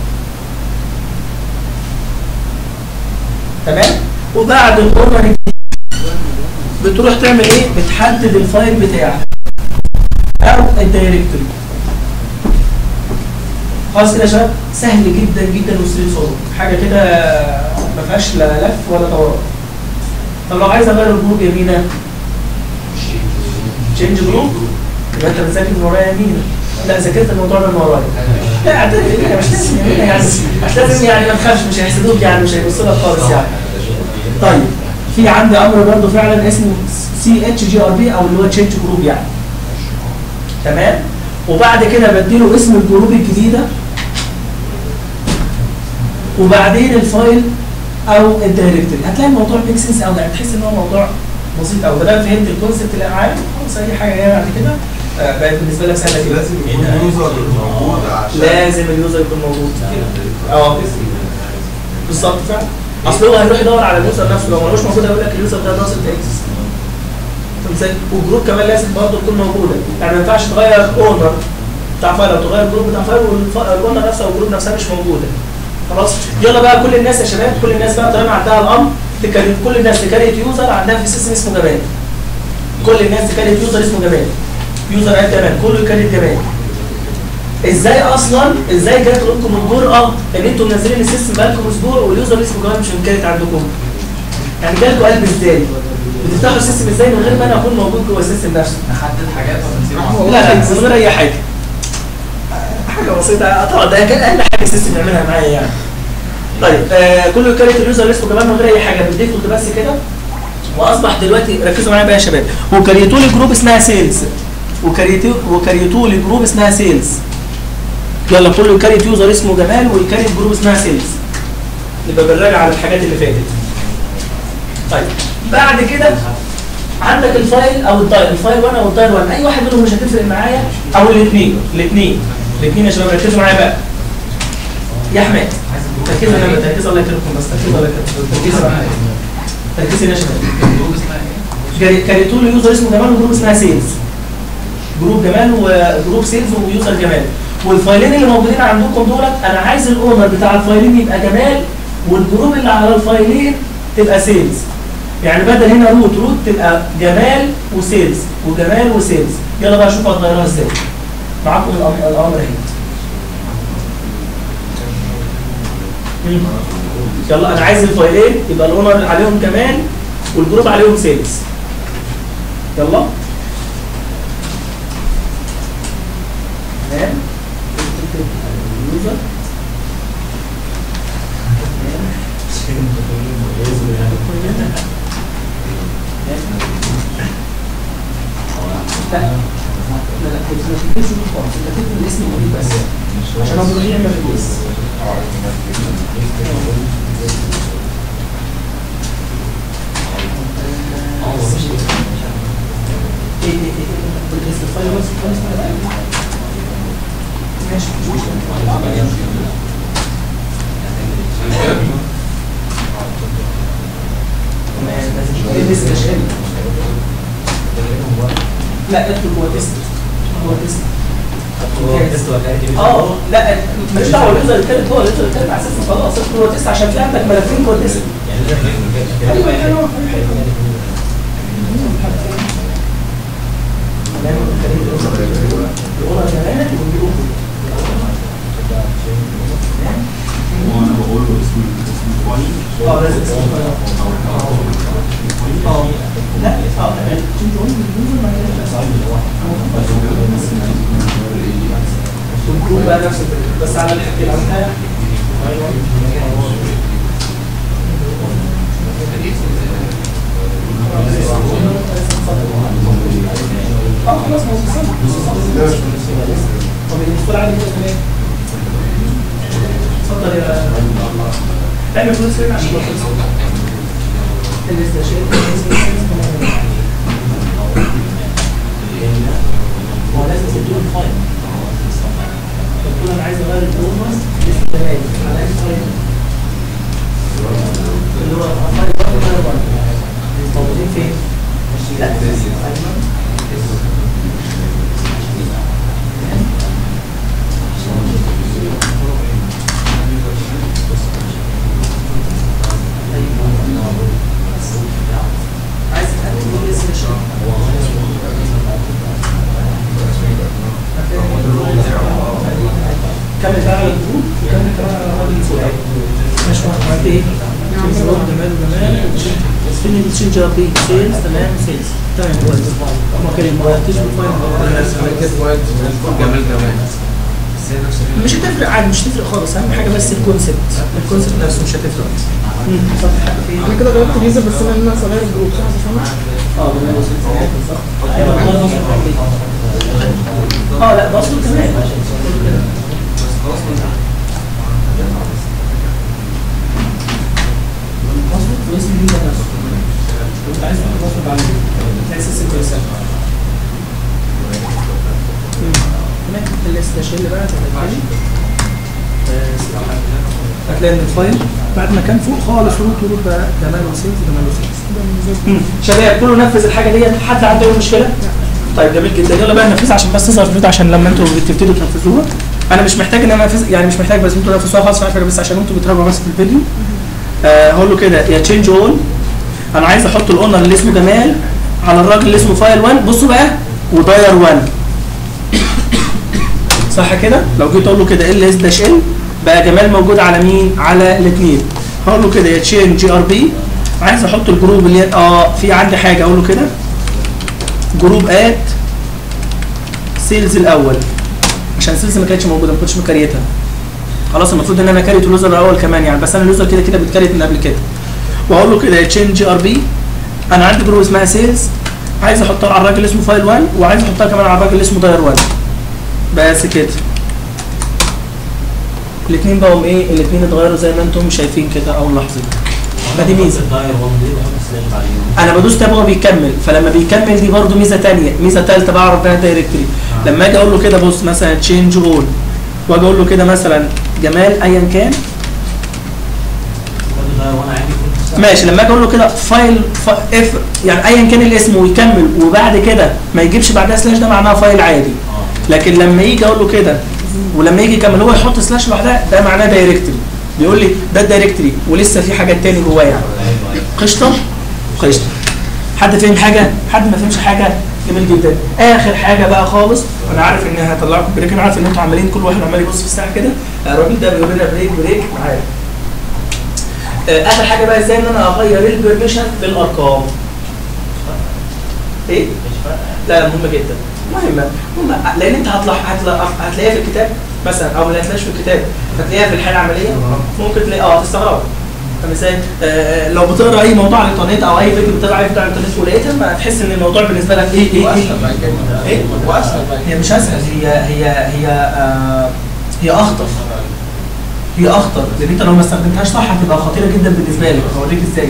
تمام وبعد الاونر الجديد بتروح تعمل ايه بتحدد الفايل بتاعك او الدايركتوري خلاص كده يا شباب سهل جدا جدا وستريت فورورد حاجه كده ما فيهاش لا لف ولا دوران طب لو عايز اغير الجروب يمينا تشينج جروب يبقى انت بتذاكر من ورايا يمينا لا ذاكرت الموضوع ده من ورايا لا اعترف يمينا مش لازم يمينا يعني مش لازم يعني ما تخافش مش هيحسدوك يعني مش هيبصوا لك خالص يعني طيب في عندي امر برضه فعلا اسمه سي اتش جي ار بي او اللي هو تشينج جروب يعني تمام وبعد كده بديله اسم الجروب الجديده وبعدين الفايل او الدايركتوري هتلاقي الموضوع ميك سنس قوي يعني تحس ان هو موضوع بسيط قوي بدل فهمت الكونسيبت اللي معايا خلاص اي حاجه جايه بعد كده آه، بقت بالنسبه لك سهله جدا لازم يكون يوزر موجود عشان لازم اليوزر يكون موجود اه بالظبط فعلا اصل هو هيروح يدور على اليوزر نفسه لو ملوش موجود هيقول لك اليوزر ده ناقص اكس فهمت ازاي؟ والجروب كمان لازم برضه تكون موجوده يعني ما ينفعش تغير اونر بتاع فايل او تغير جروب بتاع فايل والاونر نفسها والجروب نفسها مش موجوده خلاص يلا بقى كل الناس يا شباب كل الناس بقى طالما عندها الامر تكريت كل الناس تكريت يوزر عندها في سيستم اسمه جمال كل الناس تكريت يوزر اسمه جمال يوزر اد جمال كله يكريت جمال ازاي اصلا ازاي جات لكم الجرأه ان انتم منزلين السيستم بقالكم اسبوع واليوزر اللي اسمه جمال مش مكريت عندكم يعني جالكم قلب ازاي بتفتحوا السيستم ازاي من غير ما انا اكون موجود جوه السيستم نفسه نحدد حاجات ونسيبها لا لا من غير اي حاجه حاجه بسيطه طبعا ده كان اقل حاجه السيستم يعملها معايا يعني طيب آه كله كارت اليوزر اسمه كمان من غير اي حاجه بالديفولت بس كده واصبح دلوقتي ركزوا معايا بقى يا شباب وكريتوا لي جروب اسمها سيلز وكريتوا وكريتوا لي جروب اسمها سيلز يلا كله يكريت يوزر اسمه جمال ويكريت جروب اسمها سيلز نبقى بنراجع على الحاجات اللي فاتت طيب بعد كده عندك الفايل او الداير الفايل 1 او الداير 1 اي واحد منهم مش هتفرق معايا او الاثنين الاثنين الاثنين يا شباب ركزوا معايا بقى يا احمد تركيز انا تركيز الله يكرمكم بس تركيز الله يكرمكم تركيز معايا تركيز يا شباب الجروب اسمها ايه؟ كري- كريتوا لي يوزر اسمه جمال وجروب اسمها سيلز جروب جمال وجروب سيلز ويوزر جمال والفايلين اللي موجودين عندكم دولت انا عايز الاونر بتاع الفايلين يبقى جمال والجروب اللي على الفايلين تبقى سيلز يعني بدل هنا روت روت تبقى جمال وسيلز وجمال وسيلز يلا بقى شوف هتغيرها ازاي معاكم الأم- الامر اهي مم. يلا انا عايز الفايلين يبقى الاونر عليهم جمال والجروب عليهم سيلز يلا تمام اليوزر لا لا لا كنت ما تكتبش اسمه خالص انت تكتب الاسم المريض بس عشان هو بيروح يعمل فلوس ايه ايه ايه ايه الاسم الفايل بس الفايل اسمه بقى ماشي مش مشكله تمام لازم تشوف ايه لسه شامل لا ادخل جوه تيست جوه تيست اه لا ماليش دعوه اليوزر التالت هو اليوزر التالت على اساس خلاص ادخل جوه تيست عشان في عندك ملفين جوه تيست ايوه ايوه وانا بقول له اسم اسم الفايل اه لازم اسمه اه لا اه تمام تشينج اون اليوزر ما والجروب بقى نفس الفكره بس على الحكي العمليه اه خلاص ما هو بالظبط طب الدخول عادي كده تمام اتفضل يا اعمل فلوس فين عشان ما تخلص الاستشهاد هو لازم تدور الفايل تقول انا عايز اغير البونص اسم تمام على اي فايل اللي هو فايل واحد وفايل واحد موجودين فين؟ لا عايز تقول اسم الشركه كمل بقى على الجروب وكمل كمان على الراجل اللي فوق ماشي عملت ايه؟ جمال وجمال فين التشينج اب سيلز تمام سيلز تمام كويس ما كان ما غيرتش الفايل جمال جمال بس هي نفس ال- مش هتفرق عادي مش هتفرق خالص اهم حاجه بس الكونسبت الكونسبت نفسه مش هتفرق مم، اتفضل حق فين؟ انا كده غيرت اليوزر بس انا الناس اغير الجروب صح مش فاهمة؟ اه جمال وسيلز بالظبط ايوه والله بصوا كمان. اه لا بصوا كمان بصوا واسم اليوزر نفسه كنت عايز تحط بصوا بعد كده تلاقي سيستم كويسه تمام الاستشيل بقى تبقى هتلاقي ان الفايل بعد ما كان فوق خالص روت وروت بقى جمال وسيلز جمال وسيلز شباب كله نفذ الحاجه ديت حد عنده اي مشكله طيب جميل جدا يلا بقى ننفذها عشان بس تظهر في الفيديو عشان لما انتوا بتبتدوا تنفذوها انا مش محتاج ان انا انفذ يعني مش محتاج بس انتوا تنفذوها خلاص عارفه بس عشان انتوا بتراجعوا بس في الفيديو آه هقول له كده يا تشينج اون انا عايز احط الاونر اللي اسمه جمال على الراجل اللي اسمه فايل 1 بصوا بقى وداير 1 صح كده لو جيت اقول له كده ال اس داش ال بقى جمال موجود على مين على الاثنين هقول له كده يا تشين جي ار بي عايز احط الجروب اللي هي- اه في عندي حاجه اقول له كده جروب ات سيلز الاول عشان سيلز ما كانتش موجوده ما كنتش مكريتها خلاص المفروض ان انا كاريت اليوزر الاول كمان يعني بس انا اليوزر كده كده بتكريت من قبل كده واقول له كده يا تشين جي ار بي انا عندي جروب اسمها سيلز عايز احطها على الراجل اسمه فايل 1 وعايز احطها كمان على الراجل اسمه داير 1 بس كده الاثنين بقوا ايه الاثنين اتغيروا زي ما انتم شايفين كده اول لحظه ما دي ميزه الداير 1 دي بحط سلاش بعدين انا بدوس تاب وهو بيكمل فلما بيكمل دي برضو ميزه تانية ميزه ثالثه بعرف بيها دايركتوري لما اجي اقول له كده بص مثلا تشينج اول واجي اقول له كده مثلا جمال ايا كان الداير 1 عندي كل ماشي لما اجي اقول له كده فايل ف- اف يعني ايا كان الاسم ويكمل وبعد كده ما يجيبش بعدها سلاش ده معناها فايل عادي لكن لما يجي اقول له كده ولما يجي يكمل هو يحط سلاش لوحدها ده معناه دايركتوري بيقول لي ده الدايركتوري ولسه في حاجات تاني جواه يعني قشطه قشطه حد فهم حاجه حد ما فهمش حاجه جميل جدا اخر حاجه بقى خالص انا عارف ان هطلعكم بريك انا عارف ان انتوا عمالين كل واحد عمال يبص في الساعه كده الراجل ده بيقول لنا بريك بريك معايا آه، اخر حاجه بقى ازاي ان انا اغير البرميشن بالارقام ايه لا لا مهمه جدا مهمه مهمه لان انت هتلاح هتلا- هتلاقيها في الكتاب مثلا او ما هتلاقيش في الكتاب هتلاقيها في الحاله العمليه ممكن تلاقي اه تستغرب مثلا آه، لو بتقرا اي موضوع على الانترنت او اي فيديو بتابع اي فيديو على الانترنت ولقيتها ما هتحس ان الموضوع بالنسبه لك ايه ايه ايه ايه واسهل بقى هي مش اسهل هي هي هي آه هي اخطر هي اخطر لان انت لو ما استخدمتهاش صح هتبقى خطيره جدا بالنسبه لك هوريك ازاي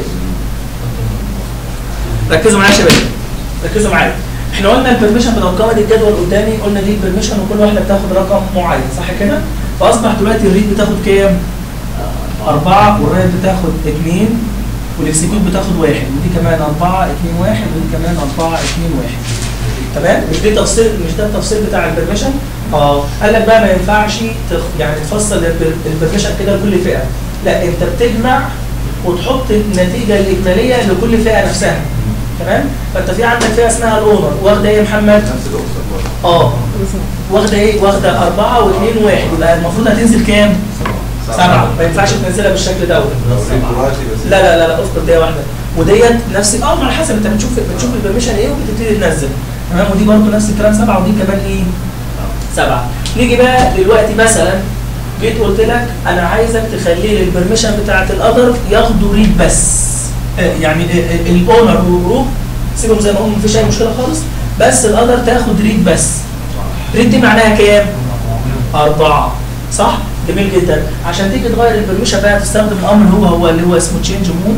ركزوا معايا يا شباب ركزوا معايا احنا قلنا البرميشن بالارقام دي الجدول قدامي قلنا دي البرميشن وكل واحده بتاخد رقم معين صح كده فاصبح دلوقتي الريد بتاخد كام أربعة والرايت بتاخد اتنين والاكسكيوت بتاخد واحد ودي كمان أربعة اتنين واحد ودي كمان أربعة اتنين واحد تمام مش دي تفصيل مش ده التفصيل بتاع البرميشن اه قال لك بقى ما ينفعش تخ... يعني تفصل البر- البرميشن كده لكل فئه لا انت بتجمع وتحط النتيجه الاجماليه لكل فئه نفسها تمام فانت في عندك فئه اسمها الاونر واخده ايه يا محمد نفس الاوصل برضه اه واخده ايه واخده أربعة واثنين واحد يبقى المفروض هتنزل كام سبعة ما ينفعش تنزلها بالشكل دوت دلوقتي بس لا لا لا لا اصبر دقيقه واحده وديت نفس اه على حسب انت بتشوف بتشوف البرميشن ايه وبتبتدي تنزل تمام ودي برضه نفس الكلام سبعه ودي كمان ايه؟ سبعه نيجي بقى دلوقتي مثلا جيت قلت لك انا عايزك تخلي لي البرميشن بتاعت الاذر ياخدوا ريد بس آه يعني آه، آه، الاونر والجروب سيبهم زي ما هم مفيش اي مشكله خالص بس الاذر تاخد ريد بس ريد دي معناها كام؟ أربعة صح؟ جميل جدا عشان تيجي تغير البرميشن بقى تستخدم الأمر هو هو اللي هو اسمه تشينج مود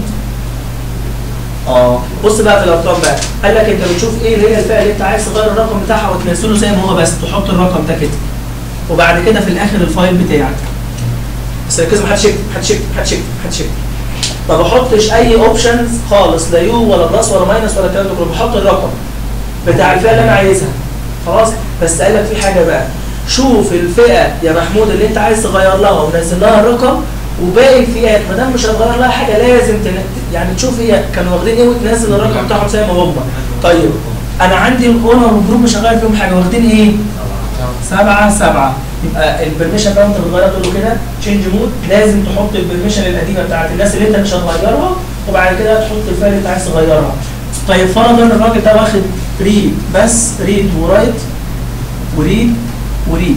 اه بص بقى في الأرقام بقى قال لك أنت بتشوف إيه اللي هي الفئة اللي أنت عايز تغير الرقم بتاعها وتنزله زي ما هو بس تحط الرقم ده كده وبعد كده في الآخر الفايل بتاعك بس ركزوا محدش يكتب محدش يكتب محدش يكتب محدش يكتب ما بحطش أي أوبشنز خالص لا يو ولا بلس ولا ماينس ولا الكلام ده كله بحط الرقم بتاع الفئة اللي أنا عايزها خلاص بس قال لك في حاجة بقى شوف الفئه يا محمود اللي انت عايز تغير لها ونزل لها الرقم وباقي الفئات ما دام مش هتغير لها حاجه لازم تن... يعني تشوف هي كانوا واخدين ايه وتنزل الرقم بتاعهم زي ما هم طيب انا عندي الاونر والجروب مش هغير فيهم حاجه واخدين ايه؟ سبعه سبعه يبقى البرميشن بقى وانت بتغيرها تقول له كده تشينج مود لازم تحط البرميشن القديمه بتاعت الناس اللي انت مش هتغيرها وبعد كده تحط الفئه اللي انت عايز تغيرها طيب فرضا الراجل ده واخد ريد بس ريد ورايت وريد وريد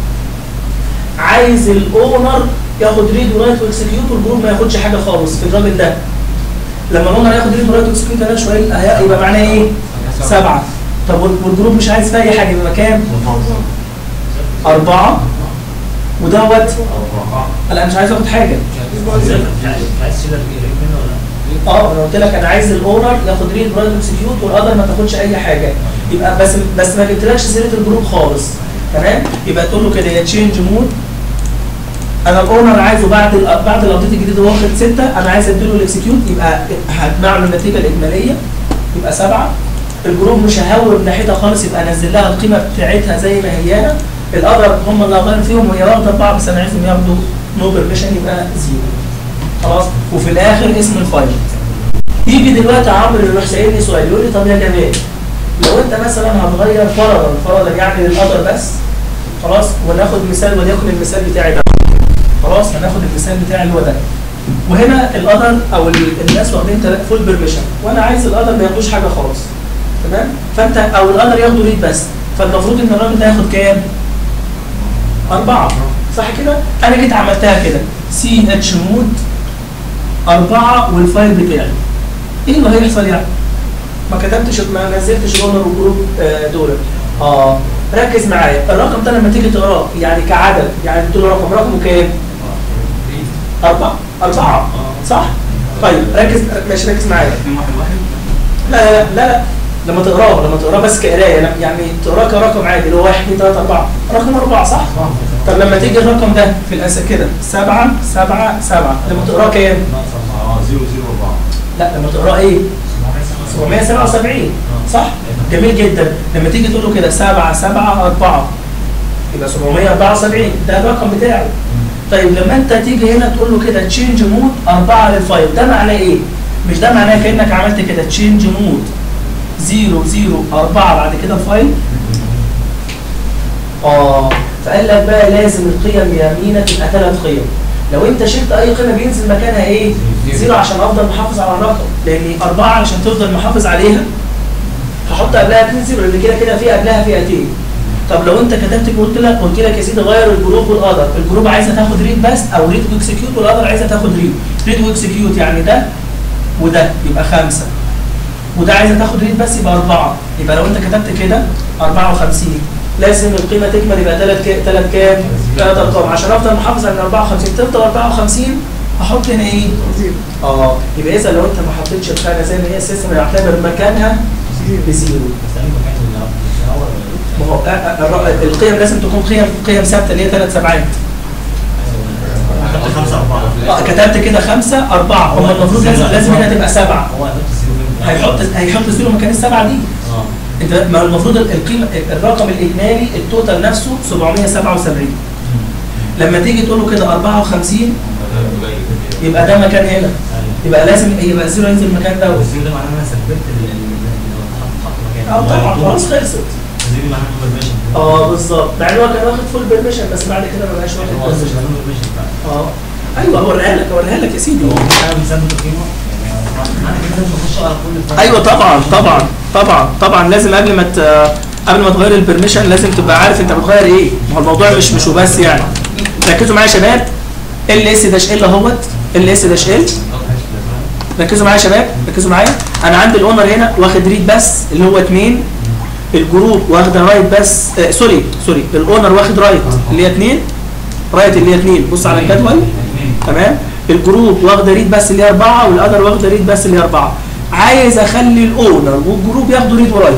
عايز الاونر ياخد ريد ورايت واكسكيوت والجروب ما ياخدش حاجه خالص في الراجل ده لما الاونر ياخد ريد ورايت واكسكيوت كمان شويه هي- يبقى معناه ايه؟ سبعه طب وال- والجروب مش عايز فيها اي حاجه يبقى كام؟ اربعه ودوت لا مش عايز اخد حاجه عايز تشيل الريد منه ولا اه انا قلت لك انا عايز الاونر ياخد ريد ورايت واكسكيوت والاذر ما تاخدش اي حاجه يبقى بس بس ما جبتلكش سيره الجروب خالص تمام يبقى تقول له كده يا تشينج مود انا الاونر عايزه بعد ال بعد الابديت الجديد هو واخد سته انا عايز اديله الاكسكيوت يبقى هجمع له النتيجه الاجماليه يبقى سبعه الجروب مش ههوب ناحيتها خالص يبقى انزل لها القيمه بتاعتها زي ما هي الاذر هم اللي هغير فيهم وهي واخده اربعه بس انا عايزهم ياخدوا نو بيرميشن يبقى زيرو خلاص وفي الاخر اسم الفايل يجي دلوقتي عمرو يروح سائلني سؤال يقول لي طب يا جمال لو انت مثلا هتغير فرضا فرضا يعني للقدر بس خلاص وناخد مثال وليكن المثال بتاعي ده خلاص هناخد المثال بتاعي اللي هو ده وهنا القدر او ال- الناس واخدين فول بيرميشن وانا عايز القدر ما ياخدوش حاجه خالص تمام فانت او القدر ياخدوا ريد بس فالمفروض ان الراجل ده ياخد كام؟ أربعة صح كده؟ أنا جيت عملتها كده سي اتش مود أربعة والفايل بتاعي إيه اللي هيحصل يعني؟ ما كتبتش ما نزلتش الاونر والجروب آه، دول اه ركز معايا الرقم ده لما تيجي تقراه يعني كعدد يعني تقول رقم رقمه كام؟ أربعة أربعة صح؟ طيب ركز ماشي ركز معايا لا لا لا لا, لا. لما تقراه لما تقراه بس كقرايه لا، يعني تقراه كرقم عادي اللي هو 1 2 3 4 رقم 4 صح؟ طب لما تيجي الرقم ده في الأس كده 7 7 7 لما تقراه كام؟ اه 0 0 4 لا لما تقراه ايه؟ 777 صح؟ جميل جدا لما تيجي تقول له كده 7 7 4 يبقى 774 ده الرقم بتاعه طيب لما انت تيجي هنا تقول له كده تشينج مود 4 للفايل ده معناه ايه؟ مش ده معناه كانك عملت كده تشينج مود 0 0 4 بعد كده الفايل اه فقال لك بقى لازم القيم يمينة تبقى ثلاث قيم لو انت شلت اي قيمه بينزل مكانها ايه؟ زيرو عشان افضل محافظ على الرقم لان اربعه علشان تفضل محافظ عليها هحط قبلها 2 زيرو لان كده كده في قبلها فئتين طب لو انت كتبت قلت لك قلت لك يا سيدي غير الجروب والاذر الجروب عايزه تاخد ريد بس او ريد واكسكيوت والاذر عايزه تاخد ريد ريد واكسكيوت يعني ده وده يبقى خمسه وده عايزه تاخد ريد بس يبقى اربعه يبقى لو انت كتبت كده 54 لازم القيمه تكمل يبقى ثلاث كام ثلاث كام؟ ثلاث ارقام عشان افضل محافظ على 54 تفضل 54 احط هنا ايه؟ زيرو اه يبقى اذا لو انت ما حطيتش الخانه زي ما هي السيستم هيعتبر مكانها بزيرو بس أنا مكان اللي هو ما هو آه، آه، الر- القيم لازم تكون قيم قيم ثابته اللي هي ثلاث سبعات خمسة أربعة اه كتبت كده خمسه اربعه هم المفروض لازم لازم هنا تبقى سبعه هو هيحط الزيرو فين؟ هيحط هيحط زيرو مكان السبعه دي اه انت ما هو المفروض القيمه الرقم الاجمالي التوتال نفسه 777 لما تيجي تقول له كده 54 يبقى ده مكان هنا أيوه يبقى لازم يبقى الزيرو ينزل المكان ده والزيرو ده معناه إن أنا ثبت ال- ال- اللي هو اتحط حط مكانه اه طبعا خلاص خلصت الزيرو معناه إن هو permission. اه بالظبط مع ان هو كان واخد فول بيرميشن بس بعد كده ما بقاش هو واخد أصلا مش permission. معناه permission فعلا. اه ايوه هوريها لك هوريها لك يا سيدي هو أنا بثبت القيمة يعني أنا كده لازم أخش أقرأ كل الفايل. ايوه طبعا طبعا طبعا طبعا لازم قبل ما ت... قبل ما تغير البرميشن لازم تبقى عارف انت بتغير ايه ما هو الموضوع مش مش وبس يعني ركزوا معايا يا شباب ال اس داش ال اهوت ال اس داش ال ركزوا معايا يا شباب ركزوا معايا انا عندي الاونر هنا واخد ريد بس اللي هو 2 الجروب واخده رايت بس آه سوري سوري الاونر واخد رايت اللي هي 2 رايت اللي هي 2 بص على الجدول تمام الجروب واخده ريد بس اللي هي 4 والاذر واخده ريد بس اللي هي 4 عايز اخلي الاونر والجروب ياخدوا ريد ورايت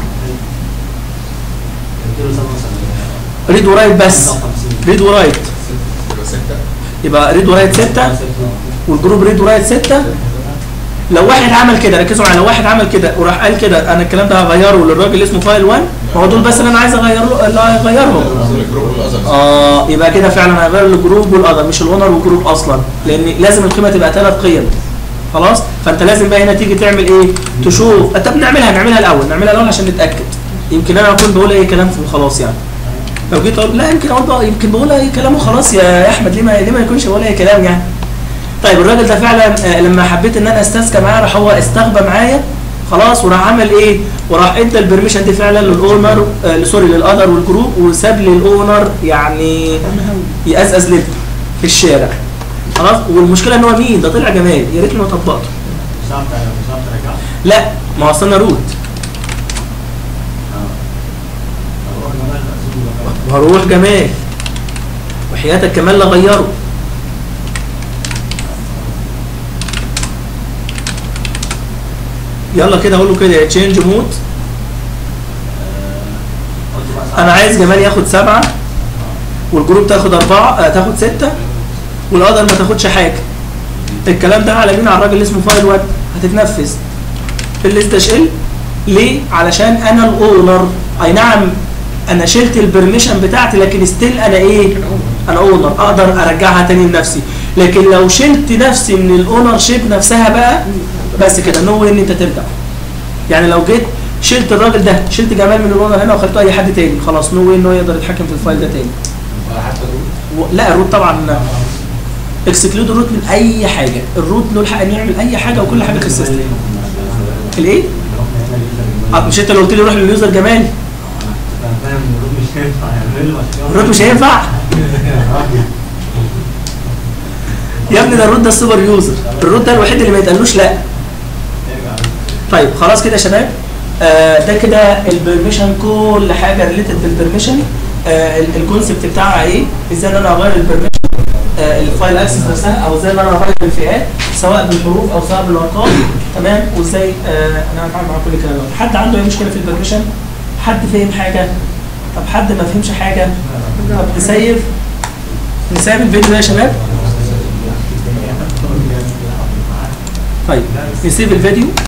اديله سبعة وسبعين. ريد ورايت بس 55. ريد ورايت يبقى ستة يبقى ريد ورايت 6 والجروب ريد ورايت 6 لو واحد عمل كده ركزوا معايا لو واحد عمل كده وراح قال كده انا الكلام ده هغيره للراجل اللي اسمه فايل 1 ما هو دول بس اللي انا عايز اغير له اللي هغيرهم الجروب والأزر اه يبقى كده فعلا هغير الجروب والاذر مش الاونر والجروب اصلا لان لازم القيمه تبقى ثلاث قيم خلاص فانت لازم بقى هنا تيجي تعمل ايه تشوف طب نعملها نعملها الاول نعملها الاول عشان نتاكد يمكن انا اكون بقول اي كلام وخلاص يعني لو جيت اقول لا يمكن اقول بقى يمكن بقول اي كلام وخلاص يا احمد ليه ما ليه ما يكونش بقول اي كلام يعني طيب الراجل ده فعلا آه، لما حبيت ان انا استذكى معاه راح هو استغبى معايا خلاص وراح عمل ايه وراح ادى البرميشن دي فعلا للاونر آه سوري للاذر والجروب وساب لي الاونر يعني يقزقز لب في الشارع خلاص والمشكله ان هو مين ده طلع جمال يا ريتني ما طبقته مش هعرف مش هعرف ارجعه لا ما هو اصل انا روت طب روح جمال بقى، سيبه جمال. وهروح جمال وحياتك كمان لا غيره يلا كده اقول له كده تشينج مود قلت بقى ساعة. انا عايز جمال ياخد سبعة والجروب تاخد أربعة آه تاخد ستة والأقدر ما تاخدش حاجة الكلام ده على مين على الراجل اللي اسمه فايل واد هتتنفذ الليست اشيل ليه؟ علشان انا الاونر اي نعم انا شلت البرميشن بتاعتي لكن ستيل انا ايه؟ انا اونر اقدر ارجعها تاني لنفسي لكن لو شلت نفسي من الاونر شيب نفسها بقى بس كده نو ان انت ترجع يعني لو جيت شلت الراجل ده شلت جمال من الاونر هنا وخليته اي حد تاني خلاص نو ان هو يقدر يتحكم في الفايل ده تاني ولا حتى الروت و- لا الروت طبعا اكسكلود الروت من اي حاجه الروت له الحق انه يعمل اي حاجه وكل حاجه في السيستم الايه آه، مش انت اللي قلت لي روح لليوزر جمال انا فاهم ان الروت مش هينفع يعمل له عشان الروت مش هينفع يا ابني ده الروت ده السوبر يوزر الروت ده الوحيد اللي ما يتقالوش لا طيب خلاص كده يا شباب آه ده كده البرميشن كل حاجه ريليتد بالبرميشن آه ال- الكونسبت بتاعها ايه ازاي ان انا اغير البرميشن آه الفايل اكسس نفسها او ازاي ان انا اغير الفئات سواء بالحروف او سواء بالارقام تمام وازاي آه انا هتعامل مع كل الكلام ده حد عنده اي مشكله في البرميشن حد فهم حاجه طب حد ما فهمش حاجه طب نسيف نسيب الفيديو ده يا شباب طيب نسيب الفيديو